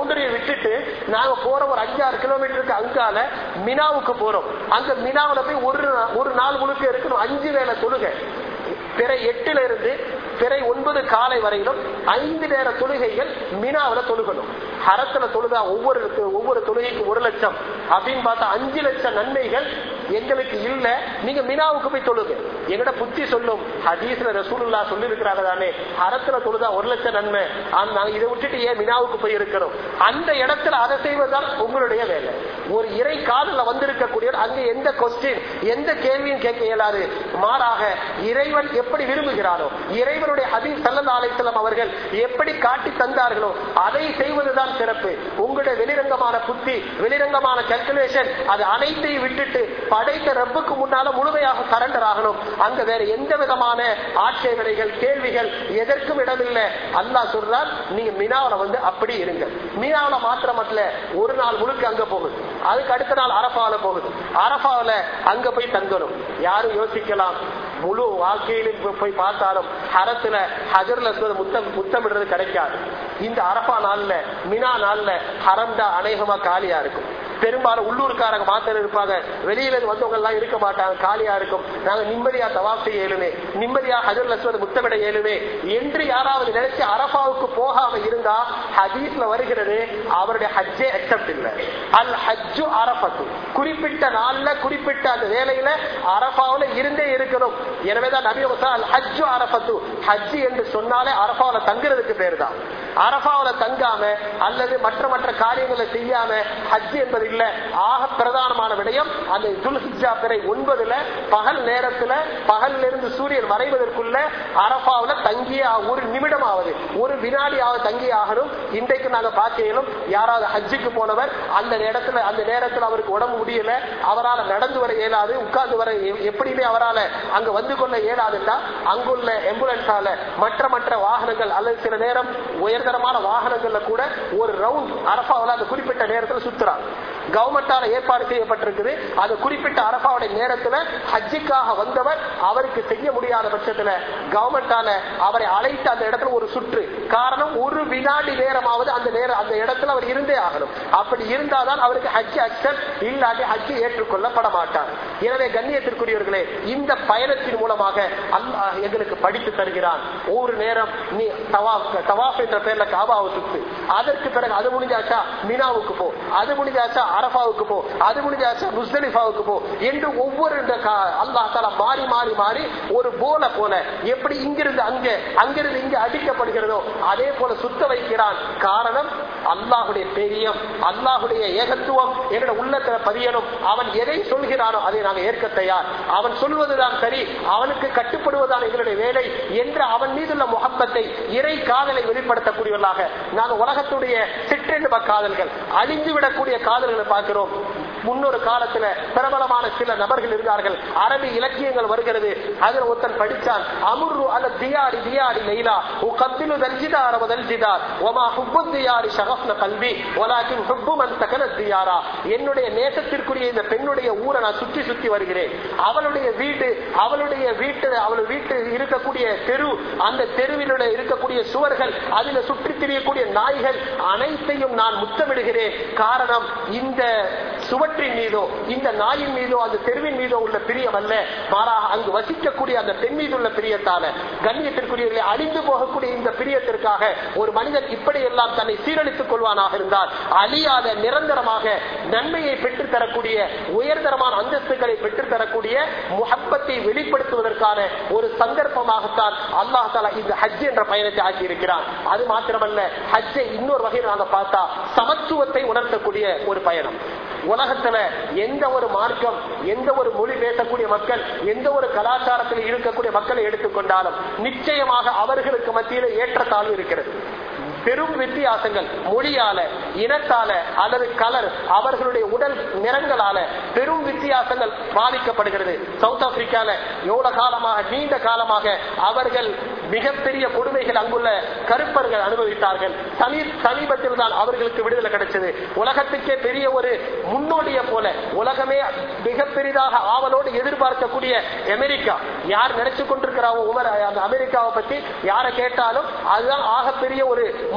பவுண்டரியை விட்டுட்டு நாங்க போற ஒரு அஞ்சாறு கிலோமீட்டருக்கு அங்கால மினாவுக்கு போறோம் அந்த மினாவுல போய் ஒரு நா- ஒரு நாள் முழுக்க இருக்கணும் அஞ்சு வேளை தொழுகை பிறை எட்டுல இருந்து பிறை ஒன்பது காலை வரையிலும் ஐந்து நேர தொழுகைகள் மினாவுல தொழுகணும் ஹரத்துல தொழுதா ஒவ்வொரு ஒவ்வொரு தொழுகைக்கு ஒரு லட்சம் அப்படின்னு பார்த்தா அஞ்சு லட்சம் நன்மைகள் எங்களுக்கு இல்ல நீங்க மினாவுக்கு போய் தொழுங்க எங்கட புத்தி சொல்லும் ஹதீஸ்ல ரசூலுல்லா சொல்லி இருக்கிறாங்க தானே ஹரத்துல தொழுதா ஒரு லட்சம் நன்மை ஆனா நாங்க இதை விட்டுட்டு ஏன் மினாவுக்கு போய் இருக்கிறோம் அந்த இடத்துல அதை செய்வதுதான் உங்களுடைய வேலை ஒரு இறை காதல வந்திருக்கக்கூடிய அங்க எந்த கொஸ்டின் எந்த கேள்வியும் கேட்க இயலாது மாறாக இறைவன் எப்படி விரும்புகிறாரோ இறைவனுடைய ஹதீஸ் சல்லல்லா அலைஹிஸ்ஸலாம் அவர்கள் எப்படி காட்டி தந்தார்களோ அதை செய்வதுதான் சிறப்பு உங்களுடைய வெளிரங்கமான புத்தி வெளிரங்கமான கல்குலேஷன் அது அனைத்தையும் விட்டுட்டு படைத்த ரப்புக்கு முன்னால முழுமையாக சரண்டர் ஆகணும் அங்க வேற எந்த விதமான ஆட்சேபனைகள் கேள்விகள் எதற்கும் இடமில்லை அல்லாஹ் சொல்றார் நீங்க மினாவுல வந்து அப்படி இருங்க மினாவுல மாத்திரமல்ல ஒரு நாள் முழுக்க அங்க போகுது அதுக்கு அடுத்த நாள் அரபாவில போகுது அரபாவில அங்க போய் தங்கணும் யாரும் யோசிக்கலாம் முழு வாழ்க்கையிலும் போய் போய் பார்த்தாலும் ஹரத்துல ஹஜர்ல முத்தம் முத்தமிடுறது கிடைக்காது இந்த அரபா நாள்ல மினா நாள்ல ஹரம் தான் அநேகமா காலியா இருக்கும் பெரும்பாலும் உள்ளூர்காரங்க மாத்திரம் இருப்பாங்க வெளியில இருந்து வந்தவங்க எல்லாம் இருக்க மாட்டாங்க காலியா இருக்கும் நாங்க நிம்மதியா தவாப் செய்ய இயலுமே நிம்மதியா ஹஜர் லஸ்வத் முத்தமிட இயலுமே என்று யாராவது நினைச்சு அரபாவுக்கு போகாம இருந்தா ஹதீஸ்ல வருகிறது அவருடைய ஹஜ்ஜே அக்செப்ட் இல்ல அல் ஹஜ்ஜு அரபத்து குறிப்பிட்ட நாள்ல குறிப்பிட்ட அந்த வேலையில அரபாவுல இருந்தே இருக்கணும் எனவேதான் நபி முசா அல் ஹஜ்ஜு அரபத்து ஹஜ் என்று சொன்னாலே அரபாவுல தங்குறதுக்கு பேர் தான் அரபாவுல தங்காம அல்லது மற்ற மற்ற காரியங்களை செய்யாம ஹஜ் என்பது இல்ல ஆக பிரதானமான விடயம் அந்த துல்ஹிஜா பிறை ஒன்பதுல பகல் நேரத்துல பகல்ல இருந்து சூரியன் மறைவதற்குள்ள அரபாவுல தங்கிய ஒரு நிமிடமாவது ஒரு வினாடியாவது தங்கி ஆகணும் இன்றைக்கு நாங்க பார்க்கையிலும் யாராவது ஹஜ்ஜுக்கு போனவர் அந்த இடத்துல அந்த நேரத்துல அவருக்கு உடம்பு முடியல அவரால் நடந்து வர இயலாது உட்கார்ந்து வர எ- எப்படியுமே அவரால் அங்க வந்து கொள்ள இயலாதுன்னா அங்குள்ள ஆம்புலன்ஸால மற்ற மற்ற வாகனங்கள் அல்லது சில நேரம் உயர்தரமான வாகனங்கள்ல கூட ஒரு ரவுண்ட் அரபாவில் அந்த குறிப்பிட்ட நேரத்துல சுத்துறாங்க கவர்மெண்டால ஏற்பாடு செய்யப்பட்டிருக்குது அது குறிப்பிட்ட அரபாவுடைய நேரத்துல ஹஜ்ஜுக்காக வந்தவர் அவருக்கு செய்ய முடியாத பட்சத்துல கவர்மெண்டால அவரை அழைத்து அந்த இடத்துல ஒரு சுற்று காரணம் ஒரு வினாடி நேரமாவது அந்த நேரம் அந்த இடத்துல அவர் இருந்தே ஆகணும் அப்படி இருந்தாதான் அவருக்கு ஹஜ் அக்செப்ட் இல்லாட்டி ஹஜ் ஏற்றுக்கொள்ளப்பட மாட்டார் எனவே கண்ணியத்திற்குரியவர்களே இந்த பயணத்தின் மூலமாக அல்லாஹ் எங்களுக்கு படித்து தருகிறான் ஒவ்வொரு நேரம் நீ தவாஃப் தவாஃப் என்ற பேர்ல காபாவை சுத்து அதற்கு பிறகு அது முடிஞ்சாச்சா மினாவுக்கு போ அது முடிஞ்சாச்சா அரபாவுக்கு போ அது முடிஞ்சாச்சா முஸ்தலிஃபாவுக்கு போ என்று ஒவ்வொரு இந்த கா- அல்லாஹ் தாலா மாறி மாறி மாறி ஒரு போல போல எப்படி இங்கிருந்து அங்க அங்கிருந்து இங்க அடிக்கப்படுகிறதோ அதே போல சுத்த வைக்கிறான் காரணம் அல்லாஹுடைய பெரியம் அல்லாஹுடைய ஏகத்துவம் எங்களோட உள்ளத்துல பதியணும் அவன் எதை சொல்கிறானோ அதை நாங்கள் ஏற்க தயார் அவன் சொல்வதுதான் சரி அவனுக்கு கட்டுப்படுவதுதான் எங்களுடைய வேலை என்ற அவன் மீதுள்ள முகப்பத்தை இறை காதலை வெளிப்படுத்தக்கூடியவர்களாக நாங்கள் உலகத்துடைய சிற்றின்ப காதல்கள் அழிந்து விடக்கூடிய காதல்களை பார்க்கிறோம் முன்னொரு காலத்துல பிரபலமான சில நபர்கள் இருந்தார்கள் அரபி இலக்கியங்கள் வருகிறது அதில் ஒருத்தன் படிச்சான் அமுர்ரு அல தியாரி தியாரி லைலா உகப்பிலு தல்ஜிதார வதல்ஜிதார் ஒமா ஹுப்பு தியாரி ஷகஃப்ன கல்வி ஒலாக்கின் ஹுப்பு மன் தகன தியாரா என்னுடைய நேசத்திற்குரிய இந்த பெண்ணுடைய ஊரை நான் சுற்றி சுற்றி வருகிறேன் அவளுடைய வீடு அவளுடைய வீட்டு அவள் வீட்டு இருக்கக்கூடிய தெரு அந்த தெருவினுடைய இருக்கக்கூடிய சுவர்கள் அதில் சுற்றி திரியக்கூடிய நாய்கள் அனைத்தையும் நான் முத்தமிடுகிறேன் காரணம் இந்த சுவற்றின் மீதோ இந்த நாயின் மீதோ அந்த தெருவின் மீதோ உள்ள பிரியம் அல்ல மாறாக அங்கு வசிக்கக்கூடிய அந்த பெண் மீது உள்ள பிரியத்தால கண்ணியத்திற்குரியவர்களை அழிந்து போகக்கூடிய இந்த பிரியத்திற்காக ஒரு மனிதன் இப்படி எல்லாம் தன்னை சீரழித்துக் கொள்வானாக இருந்தால் அழியாத நிரந்தரமாக நன்மையை பெற்றுத் தரக்கூடிய உயர்தரமான அந்தஸ்துகளை பெற்றுத் தரக்கூடிய முகப்பத்தை வெளிப்படுத்துவதற்கான ஒரு சந்தர்ப்பமாகத்தான் அல்லாஹ் தாலா இந்த ஹஜ் என்ற பயணத்தை ஆக்கி இருக்கிறான் அது மாத்திரமல்ல ஹஜ்ஜை இன்னொரு வகையில் நாங்க பார்த்தா சமத்துவத்தை உணர்த்தக்கூடிய ஒரு பயணம் உலகத்துல எந்த ஒரு மார்க்கம் எந்த ஒரு மொழி பேசக்கூடிய மக்கள் எந்த ஒரு கலாச்சாரத்தில் இருக்கக்கூடிய மக்களை எடுத்துக்கொண்டாலும் நிச்சயமாக அவர்களுக்கு மத்தியில ஏற்றத்தாழ்வு இருக்கிறது பெரும் வித்தியாசங்கள் மொழியால இனத்தால அல்லது கலர் அவர்களுடைய உடல் நிறங்களால பெரும் வித்தியாசங்கள் பாதிக்கப்படுகிறது சவுத் ஆப்பிரிக்கால எவ்வளவு காலமாக நீண்ட காலமாக அவர்கள் மிகப்பெரிய கொடுமைகள் அங்குள்ள கருப்பர்கள் அனுபவித்தார்கள் சமீ சமீபத்தில் தான் அவர்களுக்கு விடுதலை கிடைச்சது உலகத்துக்கே பெரிய ஒரு முன்னோடிய போல உலகமே மிக பெரிதாக ஆவலோடு எதிர்பார்க்கக்கூடிய அமெரிக்கா யார் நினைச்சு கொண்டிருக்கிறாவோ உமர் அந்த அமெரிக்காவை பத்தி யாரை கேட்டாலும் அதுதான் ஆகப்பெரிய ஒரு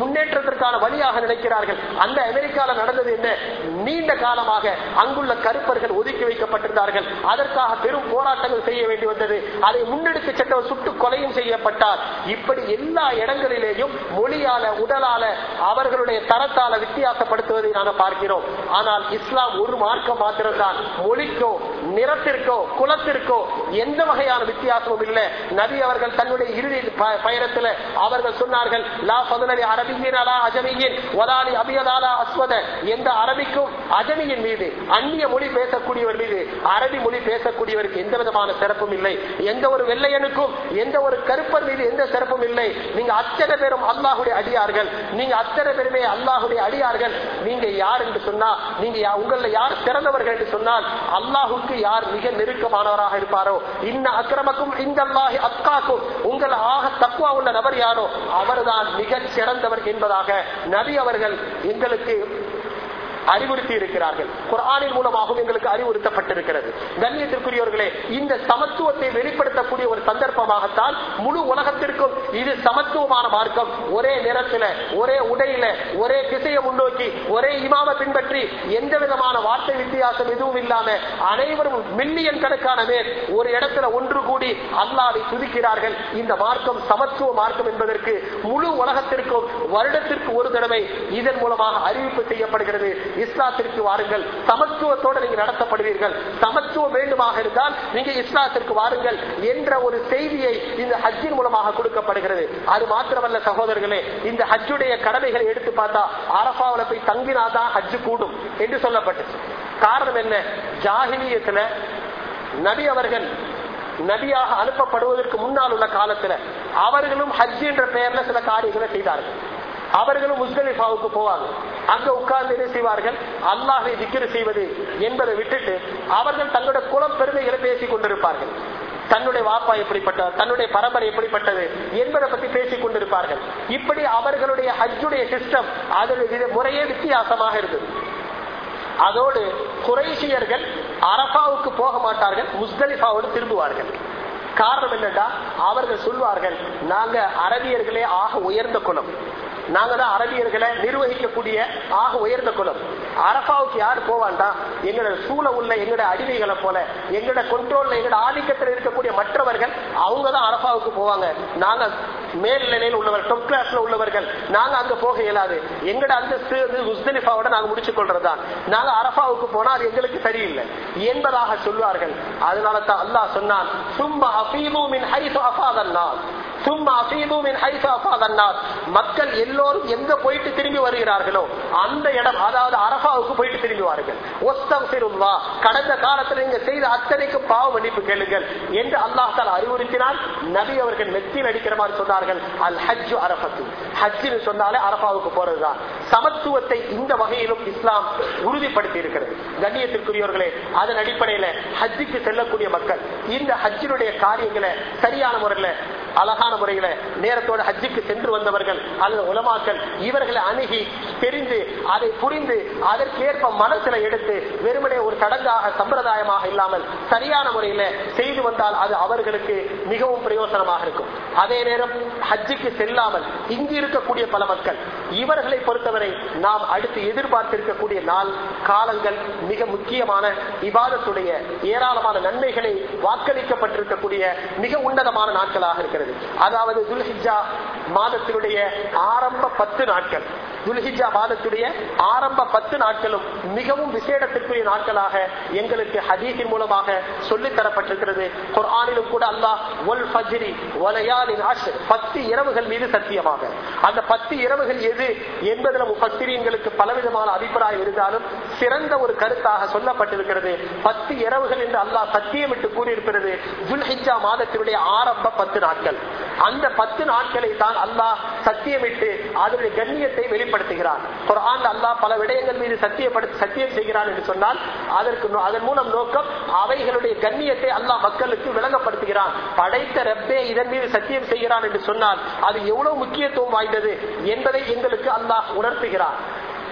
முன்னேற்றத்திற்கான வழியாக நினைக்கிறார்கள் அந்த அமெரிக்கால நடந்தது என்ன நீண்ட காலமாக அங்குள்ள கருப்பர்கள் ஒதுக்கி வைக்கப்பட்டிருந்தார்கள் அதற்காக பெரும் போராட்டங்கள் செய்ய வேண்டி வந்தது அதை முன்னெடுத்து சென்றவர் சுட்டு கொலையும் செய்யப்பட்டார் இப்படி எல்லா இடங்களிலேயும் மொழியால உடலால அவர்களுடைய தரத்தால வித்தியாசப்படுத்துவதை நாங்கள் பார்க்கிறோம் ஆனால் இஸ்லாம் ஒரு மார்க்கம் மாத்திரம்தான் மொழிக்கோ நிறத்திற்கோ குலத்திற்கோ எந்த வகையான வித்தியாசமும் இல்லை நபி அவர்கள் தன்னுடைய இறுதி ப- பயணத்துல அவர்கள் சொன்னார்கள் லா பதனலி அரபியின் அலா அஜமியின் ஒலாலி அபியலாலா அஸ்வத எந்த அரபிக்கும் அஜமியின் மீது அந்நிய மொழி பேசக்கூடியவர் மீது அரபி மொழி பேசக்கூடியவருக்கு எந்த விதமான சிறப்பும் இல்லை எந்த ஒரு வெள்ளையனுக்கும் எந்த ஒரு கருப்பர் மீது எந்த சிறப்பும் இல்லை நீங்க அத்தனை பேரும் அல்லாஹுடைய அடியார்கள் நீங்க அத்தனை பேருமே அல்லாஹுடைய அடியார்கள் நீங்க யார் என்று சொன்னா நீங்க யா- உங்கள யார் சிறந்தவர்கள் என்று சொன்னால் அல்லாஹுக்கு யார் மிக நெருக்கமானவராக இருப்பாரோ இன்ன அக்கிரமக்கும் இந்த அல்லாஹி அக்காக்கும் உங்கள் ஆக தக்குவா உள்ள நபர் யாரோ அவர்தான் மிகச் சிறந்தவர் என்பதாக நபி அவர்கள் எங்களுக்கு அறிவுறுத்தி இருக்கிறார்கள் குர்ஆனின் மூலமாகவும் எங்களுக்கு அறிவுறுத்தப்பட்டிருக்கிறது கண்ணியத்திற்குரியவர்களே இந்த சமத்துவத்தை வெளிப்படுத்தக்கூடிய ஒரு சந்தர்ப்பமாகத்தான் முழு உலகத்திற்கும் இது சமத்துவமான மார்க்கம் ஒரே நிறத்துல ஒரே உடையில ஒரே திசையை முன்னோக்கி ஒரே இமாம பின்பற்றி எந்த விதமான வார்த்தை வித்தியாசம் எதுவும் இல்லாம அனைவரும் மில்லியன் கணக்கான பேர் ஒரு இடத்துல ஒன்று கூடி அல்லாவை துதிக்கிறார்கள் இந்த மார்க்கம் சமத்துவ மார்க்கம் என்பதற்கு முழு உலகத்திற்கும் வருடத்திற்கு ஒரு தடவை இதன் மூலமாக அறிவிப்பு செய்யப்படுகிறது இஸ்லாத்திற்கு வாருங்கள் சமத்துவத்தோடு நீங்க நடத்தப்படுவீர்கள் சமத்துவம் வேண்டுமாக இருந்தால் நீங்க இஸ்லாத்திற்கு வாருங்கள் என்ற ஒரு செய்தியை இந்த ஹஜ்ஜின் மூலமாக கொடுக்கப்படுகிறது அது மாத்திரமல்ல சகோதரர்களே இந்த ஹஜ்ஜுடைய கடமைகளை எடுத்து பார்த்தா அரபாவில போய் தங்கினாதான் ஹஜ்ஜு கூடும் என்று சொல்லப்பட்டுச்சு காரணம் என்ன ஜாகிலியத்துல நபி அவர்கள் நபியாக அனுப்பப்படுவதற்கு முன்னால் உள்ள காலத்துல அவர்களும் ஹஜ் என்ற பெயர்ல சில காரியங்களை செய்தார்கள் அவர்களும் முஸ்தலிஃபாவுக்கு போவாங்க அங்க உட்கார்ந்து என்ன செய்வார்கள் அல்லாஹை திக்கிரு செய்வது என்பதை விட்டுட்டு அவர்கள் தங்களுடைய குலம் பெருமைகளை பேசிக் கொண்டிருப்பார்கள் தன்னுடைய வாப்பா எப்படிப்பட்டது தன்னுடைய பரம்பரை எப்படிப்பட்டது என்பதை பத்தி பேசிக் கொண்டிருப்பார்கள் இப்படி அவர்களுடைய ஹஜ்ஜுடைய சிஸ்டம் அதனுடைய வித- முறையே வித்தியாசமாக இருந்தது அதோடு குறைசியர்கள் அரபாவுக்கு போக மாட்டார்கள் முஸ்தலிஃபாவோடு திரும்புவார்கள் காரணம் என்னடா அவர்கள் சொல்வார்கள் நாங்க அரபியர்களே ஆக உயர்ந்த குலம் நாங்க தான் அரபியர்களை நிர்வகிக்கக்கூடிய ஆக உயர்ந்த குலம் அரபாவுக்கு யார் போவான்டா எங்களோட சூழ உள்ள எங்களோட அடிமைகளை போல எங்களோட கண்ட்ரோல்ல எங்களோட ஆதிக்கத்தில் இருக்கக்கூடிய மற்றவர்கள் அவங்க தான் அரபாவுக்கு போவாங்க நாங்க மேல் நிலையில் உள்ளவர் டொப் கிளாஸ்ல உள்ளவர்கள் நாங்க அங்க போக இயலாது எங்கட அந்தஸ்து வந்து முஸ்தலிஃபாவோட நாங்க முடிச்சுக் கொள்றதுதான் நாங்க அரபாவுக்கு போனா அது எங்களுக்கு சரியில்லை என்பதாக சொல்வார்கள் அதனால தான் அல்லாஹ் சொன்னான் சும்மா அஃபீது மின் ஹைசு அஃபாதன்னார் சும்மா அஃபீது மின் ஹைசு அஃபாதன்னார் மக்கள் எல்லோரும் எங்க போயிட்டு திரும்பி வருகிறார்களோ அந்த இடம் அதாவது அரபாவுக்கு போயிட்டு திரும்பி வாருங்கள் ஒஸ்தக்ஃபிருல்லாஹ் கடந்த காலத்தில் நீங்க செய்த அத்தனைக்கும் பாவ மன்னிப்பு கேளுங்கள் என்று அல்லாஹ் தால் அறிவுறுத்தினால் நபி அவர்கள் நெத்தியில் அடிக்கிற மாதிரி சொன்னார்கள் அல் ஹஜ்ஜு அரபத்து ஹஜ்ஜுன்னு சொன்னாலே அரபாவுக்கு போறதுதான் சமத்துவத்தை இந்த வகையிலும் இஸ்லாம் உறுதிப்படுத்தி இருக்கிறது கண்ணியத்திற்குரியவர்களே அதன் அடிப்படையில ஹஜ்ஜுக்கு செல்லக்கூடிய மக்கள் இந்த ஹஜ்ஜினுடைய காரியங்களை சரியான முறையில அழகான முறையில நேரத்தோட ஹஜ்ஜுக்கு சென்று வந்தவர்கள் அல்லது உலமாக்கள் இவர்களை அணுகி தெரிந்து அதை புரிந்து அதற்கேற்ப மனசுல எடுத்து வெறுமனே ஒரு சடங்காக சம்பிரதாயமாக இல்லாமல் சரியான முறையில செய்து வந்தால் அது அவர்களுக்கு மிகவும் பிரயோசனமாக இருக்கும் அதே நேரம் ஹஜ்ஜுக்கு செல்லாமல் இங்கு இருக்கக்கூடிய பல மக்கள் இவர்களை பொறுத்தவரை நாம் அடுத்து எதிர்பார்த்திருக்கக்கூடிய நாள் காலங்கள் மிக முக்கியமான இபாதத்துடைய ஏராளமான நன்மைகளை வாக்களிக்கப்பட்டிருக்கக்கூடிய மிக உன்னதமான நாட்களாக இருக்கிறது அதாவது துல்ஹிஜா மாதத்தினுடைய ஆரம்ப பத்து நாட்கள் துல்ஹிஜா மாதத்துடைய ஆரம்ப பத்து நாட்களும் மிகவும் விசேடத்திற்குரிய நாட்களாக எங்களுக்கு ஹதீஸின் மூலமாக சொல்லித் தரப்பட்டிருக்கிறது குர்ஆனிலும் கூட அல்லாஹ் ஒல் ஃபஜ்ரி வலையாலின் அஷ்ர் பத்து இரவுகள் மீது சத்தியமாக அந்த பத்து இரவுகள் எது என்பதில் முஃபஸ்ஸிரீன்களுக்கு பலவிதமான அபிப்பிராயம் இருந்தாலும் சிறந்த ஒரு கருத்தாக சொல்லப்பட்டிருக்கிறது பத்து இரவுகள் என்று அல்லாஹ் சத்தியமிட்டு கூறியிருக்கிறது துல்ஹிஜா மாதத்தினுடைய ஆரம்ப பத்து நாட்கள் அந்த பத்து நாட்களை தான் அல்லாஹ் சத்தியமிட்டு அதனுடைய கண்ணியத்தை வெளிப்படுத்துகிறார் குர்ஆன் அல்லாஹ் பல விடயங்கள் மீது சத்தியப்படுத்தி சத்தியம் செய்கிறான் என்று சொன்னால் அதற்கு நோ- அதன் மூலம் நோக்கம் அவைகளுடைய கண்ணியத்தை அல்லாஹ் மக்களுக்கு விளங்கப்படுத்துகிறான் படைத்த ரப்பே இதன் மீது சத்தியம் செய்கிறான் என்று சொன்னால் அது எவ்வளவு முக்கியத்துவம் வாய்ந்தது என்பதை எங்களுக்கு அல்லாஹ் உணர்த்துகிறான்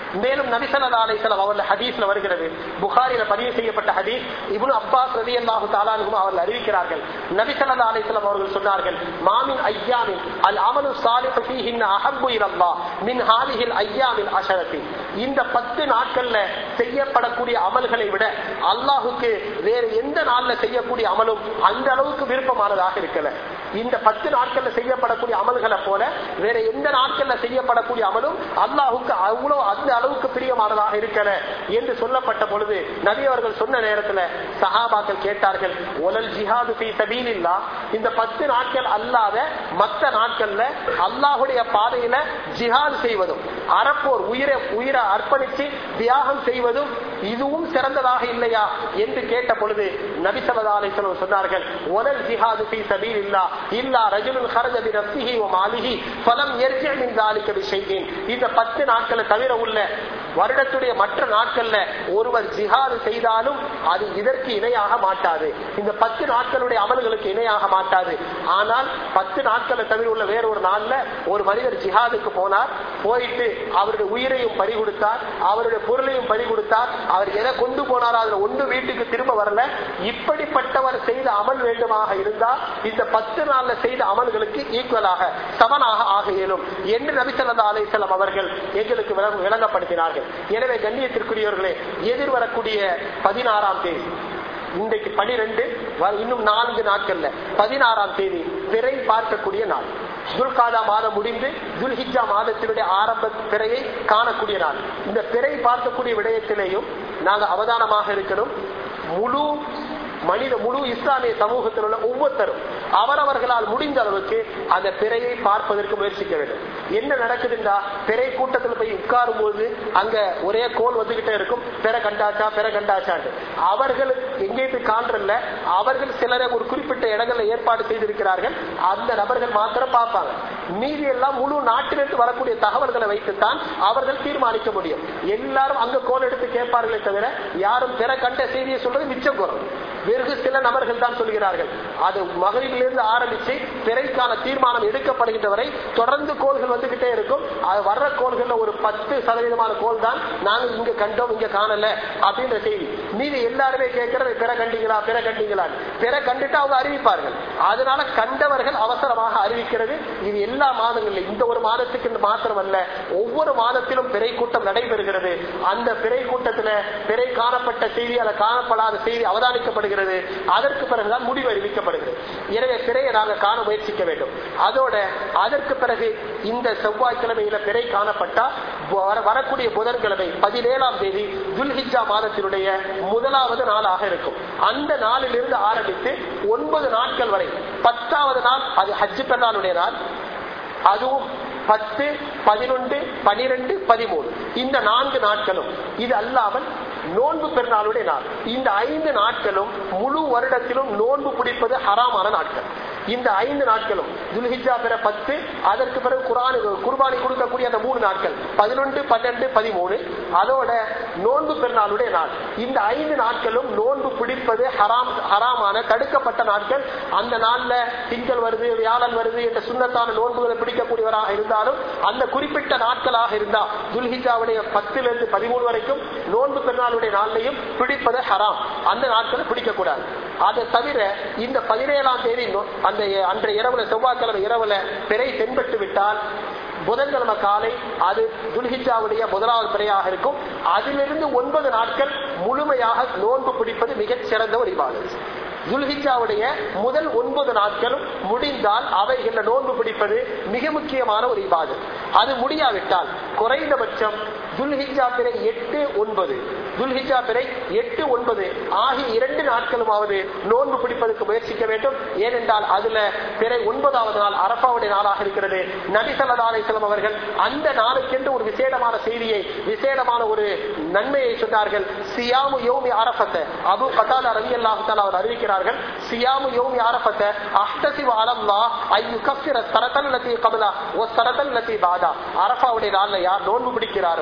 மேலும் நபிசல்லா அலிசல்லாம் அவர்கள் ஹதீஸ்ல வருகிறது புகாரில பதிவு செய்யப்பட்ட ஹதீஸ் இப்னு அப்பாஸ் ரதி அல்லாஹு தாலானுக்கும் அவர்கள் அறிவிக்கிறார்கள் நபிசல்லா அலிசல்லாம் அவர்கள் சொன்னார்கள் மாமின் ஐயாமின் அல் அமலு சாலிஹு ஃபீஹின் அஹப்பு இலல்லாஹ் மின் ஹாதிஹில் ஐயாமில் அஷரத்தி இந்த பத்து நாட்கள்ல செய்யப்படக்கூடிய அமல்களை விட அல்லாஹுக்கு வேற எந்த நாள்ல செய்யக்கூடிய அமலும் அந்த அளவுக்கு விருப்பமானதாக இருக்கல இந்த பத்து நாட்கள்ல செய்யப்படக்கூடிய அமல்களை போல வேற எந்த நாட்கள்ல செய்யப்படக்கூடிய அமலும் அல்லாஹுக்கு அவ்வளவு அந்த அளவுக்கு பிரியமானதாக இருக்கல என்று சொல்லப்பட்ட பொழுது நபி அவர்கள் சொன்ன நேரத்துல சஹாபாக்கள் கேட்டார்கள் ஒலல் ஜிஹாது ஃபீ சபீலில்லா இந்த பத்து நாட்கள் அல்லாத மற்ற நாட்கள்ல அல்லாஹுடைய பாதையில ஜிஹாத் செய்வதும் அறப்போர் உயிரை உயிரை அர்ப்பணித்து தியாகம் செய்வதும் இதுவும் சிறந்ததாக இல்லையா என்று கேட்ட பொழுது நபிசல்லா அலிஸ்வலம் சொன்னார்கள் ஒலல் ஜிஹாது ஃபீ சபீலில்லா இல்லா ரஜுலுன் ஹரஜ பி நஃப்ஸிஹி வ மாலிஹி ஃபலம் யர்ஜி மின் ذلك بشيء இந்த 10 நாட்களை தவிர உள்ள வருடத்துடைய மற்ற நாட்கள்ல ஒருவர் ஜிஹாது செய்தாலும் அது இதற்கு இணையாக மாட்டாது இந்த பத்து நாட்களுடைய அமல்களுக்கு இணையாக மாட்டாது ஆனால் பத்து நாட்களை தவிர உள்ள வேற ஒரு நாள்ல ஒரு மனிதர் ஜிஹாதுக்கு போனார் போயிட்டு அவருடைய உயிரையும் பறி கொடுத்தார் அவருடைய பொருளையும் பறி கொடுத்தார் அவர் எதை கொண்டு போனாரோ அதுல ஒன்று வீட்டுக்கு திரும்ப வரல இப்படிப்பட்டவர் செய்த அமல் வேண்டுமாக இருந்தால் இந்த பத்து நாள்ல செய்த அமல்களுக்கு ஈக்குவலாக சமனாக ஆக இயலும் என்று நபிசல்லா அலிசல்லாம் அவர்கள் எங்களுக்கு விளங்க- விளங்கப்படுத்தினார்கள் எனவே கண்ணியத்திற்குரியவர்களே எதிர்வரக்கூடிய பதினாறாம் தேதி இன்றைக்கு பனிரெண்டு இன்னும் நான்கு நாட்கள்ல பதினாறாம் தேதி பிறை பார்க்கக்கூடிய நாள் துல்காதா மாதம் முடிந்து துல்ஹிஜா மாதத்தினுடைய ஆரம்ப பிறையை காணக்கூடிய நாள் இந்த பிறை பார்க்கக்கூடிய விடயத்திலேயும் நாங்க அவதானமாக இருக்கணும் முழு மனித முழு இஸ்லாமிய சமூகத்தில் உள்ள ஒவ்வொருத்தரும் அவரவர்களால் முடிந்த அளவுக்கு அந்த பிறையை பார்ப்பதற்கு முயற்சிக்க வேண்டும் என்ன நடக்குதுண்டா பிறை கூட்டத்தில் போய் உட்காரும் போது அங்க ஒரே கோல் வந்துகிட்டே இருக்கும் பிற கண்டாச்சா பிற கண்டாச்சான்னு அவர்கள் எங்கேயும் காண்றல்ல அவர்கள் சிலரை ஒரு குறிப்பிட்ட இடங்கள்ல ஏற்பாடு செய்திருக்கிறார்கள் அந்த நபர்கள் மாத்திரம் பார்ப்பாங்க மீதி எல்லாம் முழு நாட்டிலிருந்து வரக்கூடிய தகவல்களை வைத்துத்தான் அவர்கள் தீர்மானிக்க முடியும் எல்லாரும் அங்க கோல் எடுத்து கேட்பார்களே தவிர யாரும் பிற கண்ட செய்தியை சொல்றது மிச்சம் குறம் வெறும் சில நபர்கள் தான் சொல்கிறார்கள் அது மகளிரிலிருந்து ஆரம்பிச்சு பிறைக்கான தீர்மானம் எடுக்கப்படுகின்ற வரை தொடர்ந்து கோள்கள் வந்துகிட்டே இருக்கும் அது வர்ற கோள்கள்ல ஒரு பத்து சதவீதமான கோள் தான் நாங்க இங்க கண்டோம் இங்க காணல அப்படின்ற செய்தி மீதி எல்லாருமே கேட்கறது பிற கண்டீங்களா பிற கண்டீங்களா பிற கண்டுட்டு அவங்க அறிவிப்பார்கள் அதனால கண்டவர்கள் அவசரமாக அறிவிக்கிறது இது எல்லா மாதங்களிலும் இந்த ஒரு மாதத்துக்கு இந்த மாத்திரம் அல்ல ஒவ்வொரு மாதத்திலும் பிறை கூட்டம் நடைபெறுகிறது அந்த பிறை கூட்டத்துல பிறை காணப்பட்ட செய்தி அல்ல காணப்படாத செய்தி அவதானிக்கப்படுகிறது அதற்கு பிறகுதான் முடிவு அறிவிக்கப்படுகிறது எனவே பிறையை நாங்கள் காண முயற்சிக்க வேண்டும் அதோட அதற்கு பிறகு இந்த செவ்வாய்க்கிழமையில பிறை காணப்பட்டா வர- வரக்கூடிய புதன்கிழமை பதினேழாம் தேதி துல்ஹிஜா மாதத்தினுடைய முதலாவது நாளாக இருக்கும் அந்த நாளிலிருந்து ஆரம்பித்து ஒன்பது நாட்கள் வரை பத்தாவது நாள் அது ஹஜ்ஜு பெருநாளுடைய நாள் அதுவும் பத்து பதினொன்று பனிரெண்டு பதிமூணு இந்த நான்கு நாட்களும் இது அல்லாமல் நோன்பு பெருநாளுடைய நாள் இந்த ஐந்து நாட்களும் முழு வருடத்திலும் நோன்பு பிடிப்பது ஹராமான நாட்கள் இந்த ஐந்து நாட்களும் துல்ஹிஜா பிற பத்து அதற்கு பிறகு குரான் குர்பானி கொடுக்கக்கூடிய அந்த மூணு நாட்கள் பதினொன்று பன்னெண்டு பதிமூணு அதோட நோன்பு பெருநாளுடைய நாள் இந்த ஐந்து நாட்களும் நோன்பு பிடிப்பது ஹராம் ஹராமான தடுக்கப்பட்ட நாட்கள் அந்த நாள்ல திங்கள் வருது வியாழன் வருது என்ற சுண்ணத்தான நோன்புகளை பிடிக்கக்கூடியவராக இருந்தாலும் அந்த குறிப்பிட்ட நாட்களாக இருந்தா துல்ஹிஜாவுடைய பத்திலிருந்து பதிமூணு வரைக்கும் நோன்பு பெருநாளுடைய நாள்லையும் பிடிப்பது ஹராம் அந்த நாட்களை பிடிக்கக்கூடாது அதை தவிர இந்த பதினேழாம் தேதி நோ- அந்த அன்றைய இரவுல செவ்வாய்க்கிழமை இரவுல பிறை தென்பட்டு விட்டால் புதன்கிழமை காலை அது துல்ஹிஜாவுடைய முதலாவது பிறையாக இருக்கும் அதிலிருந்து ஒன்பது நாட்கள் முழுமையாக நோன்பு பிடிப்பது மிகச் சிறந்த ஒரு இபாதத் துல்ஹிஜாவுடைய முதல் ஒன்பது நாட்களும் முடிந்தால் அவைகள நோன்பு பிடிப்பது மிக முக்கியமான ஒரு இபாதத் அது முடியாவிட்டால் குறைந்தபட்சம் துல்ஹிஜா பிறை எட்டு ஒன்பது துல்ஹிஜா பிறை எட்டு ஒன்பது ஆகிய இரண்டு நாட்களுமாவது நோன்பு பிடிப்பதற்கு முயற்சிக்க வேண்டும் ஏனென்றால் அதுல பிறை ஒன்பதாவது நாள் அரபாவுடைய நாளாக இருக்கிறது நபி ஸல்லல்லாஹு அலைஹி வஸல்லம் அவர்கள் அந்த நாளுக்கென்று ஒரு விசேடமான செய்தியை விசேடமான ஒரு நன்மையை சொன்னார்கள் சியாமு யோமி அரபத்த அபு கதாதா ரலியல்லாஹு தஆலா அவர் அறிவிக்கிறார்கள் சியாமு யோமி அரபத்த அஹ்தசிபு அலல்லாஹ் ஐ யுகஃபிர ஸரதல் லதி கப்லா வ ஸரதல் லதி பாதா அரபாவுடைய நாள்ல யார் நோன்பு பிடிக்கிறாரோ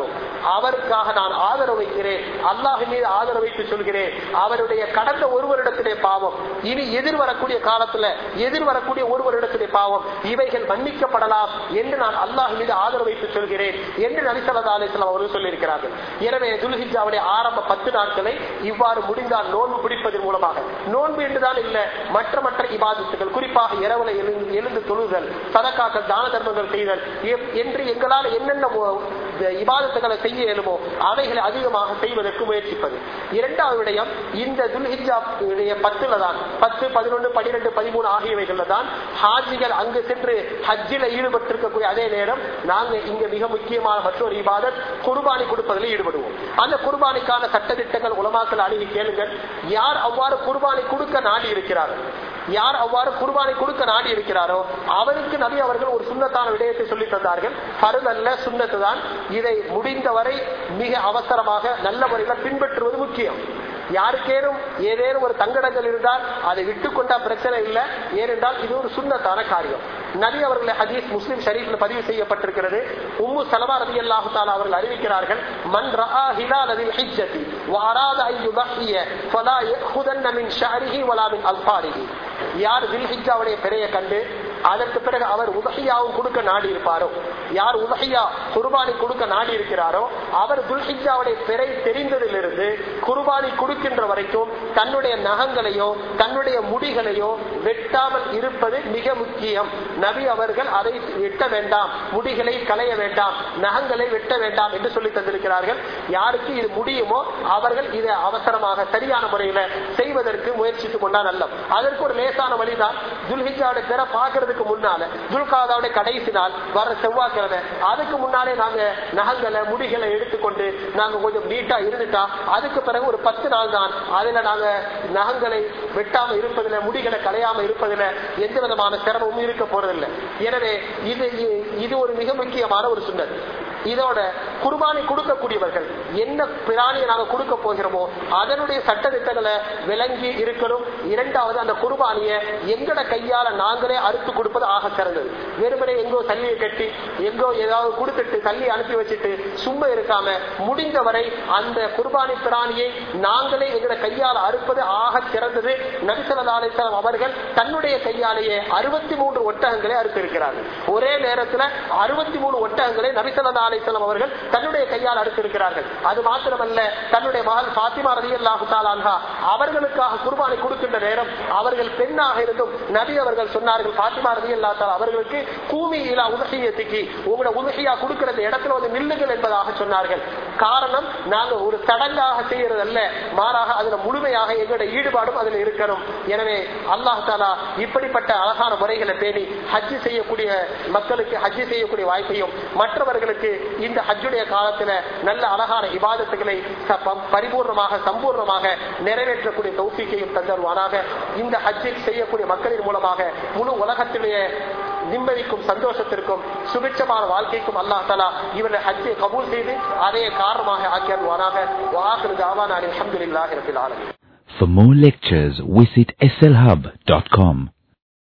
அவருக்காக நான் ஆதரவு வைக்கிறேன் அல்லாஹ் மீது ஆதரவு வைத்து சொல்கிறேன் அவருடைய கடந்த ஒரு வருடத்திலே பாவம் இனி எதிர் வரக்கூடிய காலத்துல எதிர் வரக்கூடிய ஒரு வருடத்திலே பாவம் இவைகள் மன்னிக்கப்படலாம் என்று நான் அல்லாஹ் மீது ஆதரவு வைத்து சொல்கிறேன் என்று நபிசல்லா அலிஸ்லாம் அவர்கள் சொல்லியிருக்கிறார்கள் எனவே துல்ஹிஜாவுடைய ஆரம்ப பத்து நாட்களை இவ்வாறு முடிந்தால் நோன்பு பிடிப்பதன் மூலமாக நோன்பு என்றுதான் இல்ல மற்ற மற்ற இபாதத்துகள் குறிப்பாக இரவுல எழுந்து எழுந்து தொழுதல் சதக்காக்கள் தான தர்மங்கள் செய்தல் எ- என்று எங்களால் என்னென்ன மு- இந்த இபாதத்துகளை செய்ய இயலுமோ அவைகளை அதிகமாக செய்வதற்கு முயற்சிப்பது இரண்டாவது விடயம் இந்த துல்ஹிஜா பத்துல தான் பத்து பதினொன்று பனிரெண்டு பதிமூணு ஆகியவைகள்ல தான் ஹாஜிகள் அங்கு சென்று ஹஜ்ஜில ஈடுபட்டிருக்கக்கூடிய அதே நேரம் நாங்க இங்க மிக முக்கியமான மற்றொரு இபாதத் குர்பானி கொடுப்பதில் ஈடுபடுவோம் அந்த குர்பானிக்கான சட்டதிட்டங்கள் உலமாக்கள் அணுகி கேளுங்கள் யார் அவ்வாறு குர்பானி கொடுக்க நாடி இருக்கிறார்கள் யார் அவ்வாறு குர்பானை கொடுக்க நாடி இருக்கிறாரோ அவருக்கு நபி அவர்கள் ஒரு சுண்ணத்தான விடயத்தை சொல்லி தந்தார்கள் பருள் அல்ல சுண்ணத்து தான் இதை முடிந்தவரை மிக அவசரமாக நல்ல முறையில் பின்பற்றுவது முக்கியம் யாருக்கேனும் ஏதேனும் ஒரு தங்கடங்கள் இருந்தால் அதை விட்டு கொண்டா பிரச்சனை இல்லை ஏனென்றால் இது ஒரு சுண்ணத்தான காரியம் நபி அவர்களை ஹதீஸ் முஸ்லிம் ஷரீஃப்ல பதிவு செய்யப்பட்டிருக்கிறது உம்மு சலமா ரதி அல்லாஹு தாலா அவர்கள் அறிவிக்கிறார்கள் மன் ரஆ ஹிலால் அதில் ஹிஜ்ஜதி வஅராத அன் யுதஹிய ஃபலா யஅஹுதன்ன மின் ஷஅரிஹி வலா மின் அல்ஃபாரிஹி யார் தில்ஹிஜ்ஜாவுடைய பெரிய கண்டு அதற்கு பிறகு அவர் உதஹியாவும் கொடுக்க நாடி இருப்பாரோ யார் உதஹியா குர்பானி கொடுக்க நாடி இருக்கிறாரோ அவர் துல்ஹிஜாவுடைய பிறை தெரிந்ததிலிருந்து குர்பானி கொடுக்கின்ற வரைக்கும் தன்னுடைய நகங்களையோ தன்னுடைய முடிகளையோ வெட்டாமல் இருப்பது மிக முக்கியம் நபி அவர்கள் அதை வெட்ட வேண்டாம் முடிகளை களைய வேண்டாம் நகங்களை வெட்ட வேண்டாம் என்று சொல்லி தந்திருக்கிறார்கள் யாருக்கு இது முடியுமோ அவர்கள் இதை அவசரமாக சரியான முறையில செய்வதற்கு முயற்சித்துக் கொண்டா நல்லம் அதற்கு ஒரு லேசான வழிதான் துல்ஹிஜாவுடைய பிற பார்க்கறதுக்கு முன்னால துல்காதாவுடைய கடைசி நாள் வர செவ்வாய்க்கிழமை அதுக்கு முன்னாலே நாங்க நகங்களை முடிகளை எடுத்துக்கொண்டு நாங்க கொஞ்சம் நீட்டா இருந்துட்டா அதுக்கு பிறகு ஒரு பத்து நாள் தான் அதுல நாங்க நகங்களை வெட்டாம இருப்பதில்லை முடிகளை களையாம இருப்பதில்லை எந்த விதமான சிரமமும் இருக்க போறதில்லை எனவே இது இது ஒரு மிக முக்கியமான ஒரு சுண்ணத் இதோட குர்பானி கொடுக்கக்கூடியவர்கள் என்ன பிராணியை நாங்க கொடுக்க போகிறோமோ அதனுடைய சட்ட திட்டங்களை விளங்கி இருக்கணும் இரண்டாவது அந்த குர்பானியை எங்கட கையால நாங்களே அறுத்து கொடுப்பது ஆக சிறந்தது வெறுமனே எங்கோ தள்ளியை கட்டி எங்கோ ஏதாவது கொடுத்துட்டு தள்ளி அனுப்பி வச்சுட்டு சும்மா இருக்காம முடிந்தவரை அந்த குர்பானி பிராணியை நாங்களே எங்கட கையால அறுப்பது ஆக சிறந்தது நபிசல்லாசலம் அவர்கள் தன்னுடைய கையாலேயே அறுபத்தி மூன்று ஒட்டகங்களை அறுத்திருக்கிறார்கள் ஒரே நேரத்துல அறுபத்தி மூணு ஒட்டகங்களை நபிசல்லா அலிஸ்லாம் அவர்கள் தன்னுடைய கையால் அறுத்திருக்கிறார்கள் அது மாத்திரமல்ல தன்னுடைய மகள் பாத்திமா ரதி அல்லாஹு அவர்களுக்காக குர்பானை கொடுக்கின்ற நேரம் அவர்கள் பெண்ணாக இருந்தும் நபி அவர்கள் சொன்னார்கள் பாத்திமா ரதி அல்லா அவர்களுக்கு கூமி இலா உதகையத்துக்கு உங்களோட உதகையா கொடுக்கிற இந்த இடத்துல வந்து நில்லுங்கள் என்பதாக சொன்னார்கள் காரணம் நாங்க ஒரு சடங்காக செய்யறது அல்ல மாறாக அதுல முழுமையாக எங்களுடைய ஈடுபாடும் அதுல இருக்கணும் எனவே அல்லாஹ் தாலா இப்படிப்பட்ட அழகான முறைகளை பேணி ஹஜ்ஜு செய்யக்கூடிய மக்களுக்கு ஹஜ்ஜு செய்யக்கூடிய வாய்ப்பையும் மற்றவர்களுக்கு இந்த ஹஜ்ஜுடைய காலத்துல நல்ல அழகான இபாதத்துகளை ச- ப- பரிபூர்ணமாக சம்பூர்ணமாக நிறைவேற்றக்கூடிய தௌஃபீக்கையும் தந்தருவானாக இந்த ஹஜ்ஜில் செய்யக்கூடிய மக்களின் மூலமாக முழு உலகத்திலேயே நிம்மதிக்கும் சந்தோஷத்திற்கும் சுபிட்சமான வாழ்க்கைக்கும் அல்லாஹ் தலா இவரை ஹஜ்ஜை கபூல் செய்து அதே காரணமாக ஆக்கியருவானாக வாஹிரு தாவான அல்ஹம்துலில்லாஹி ரபில் ஆலமீன் For more lectures, visit slhub.com.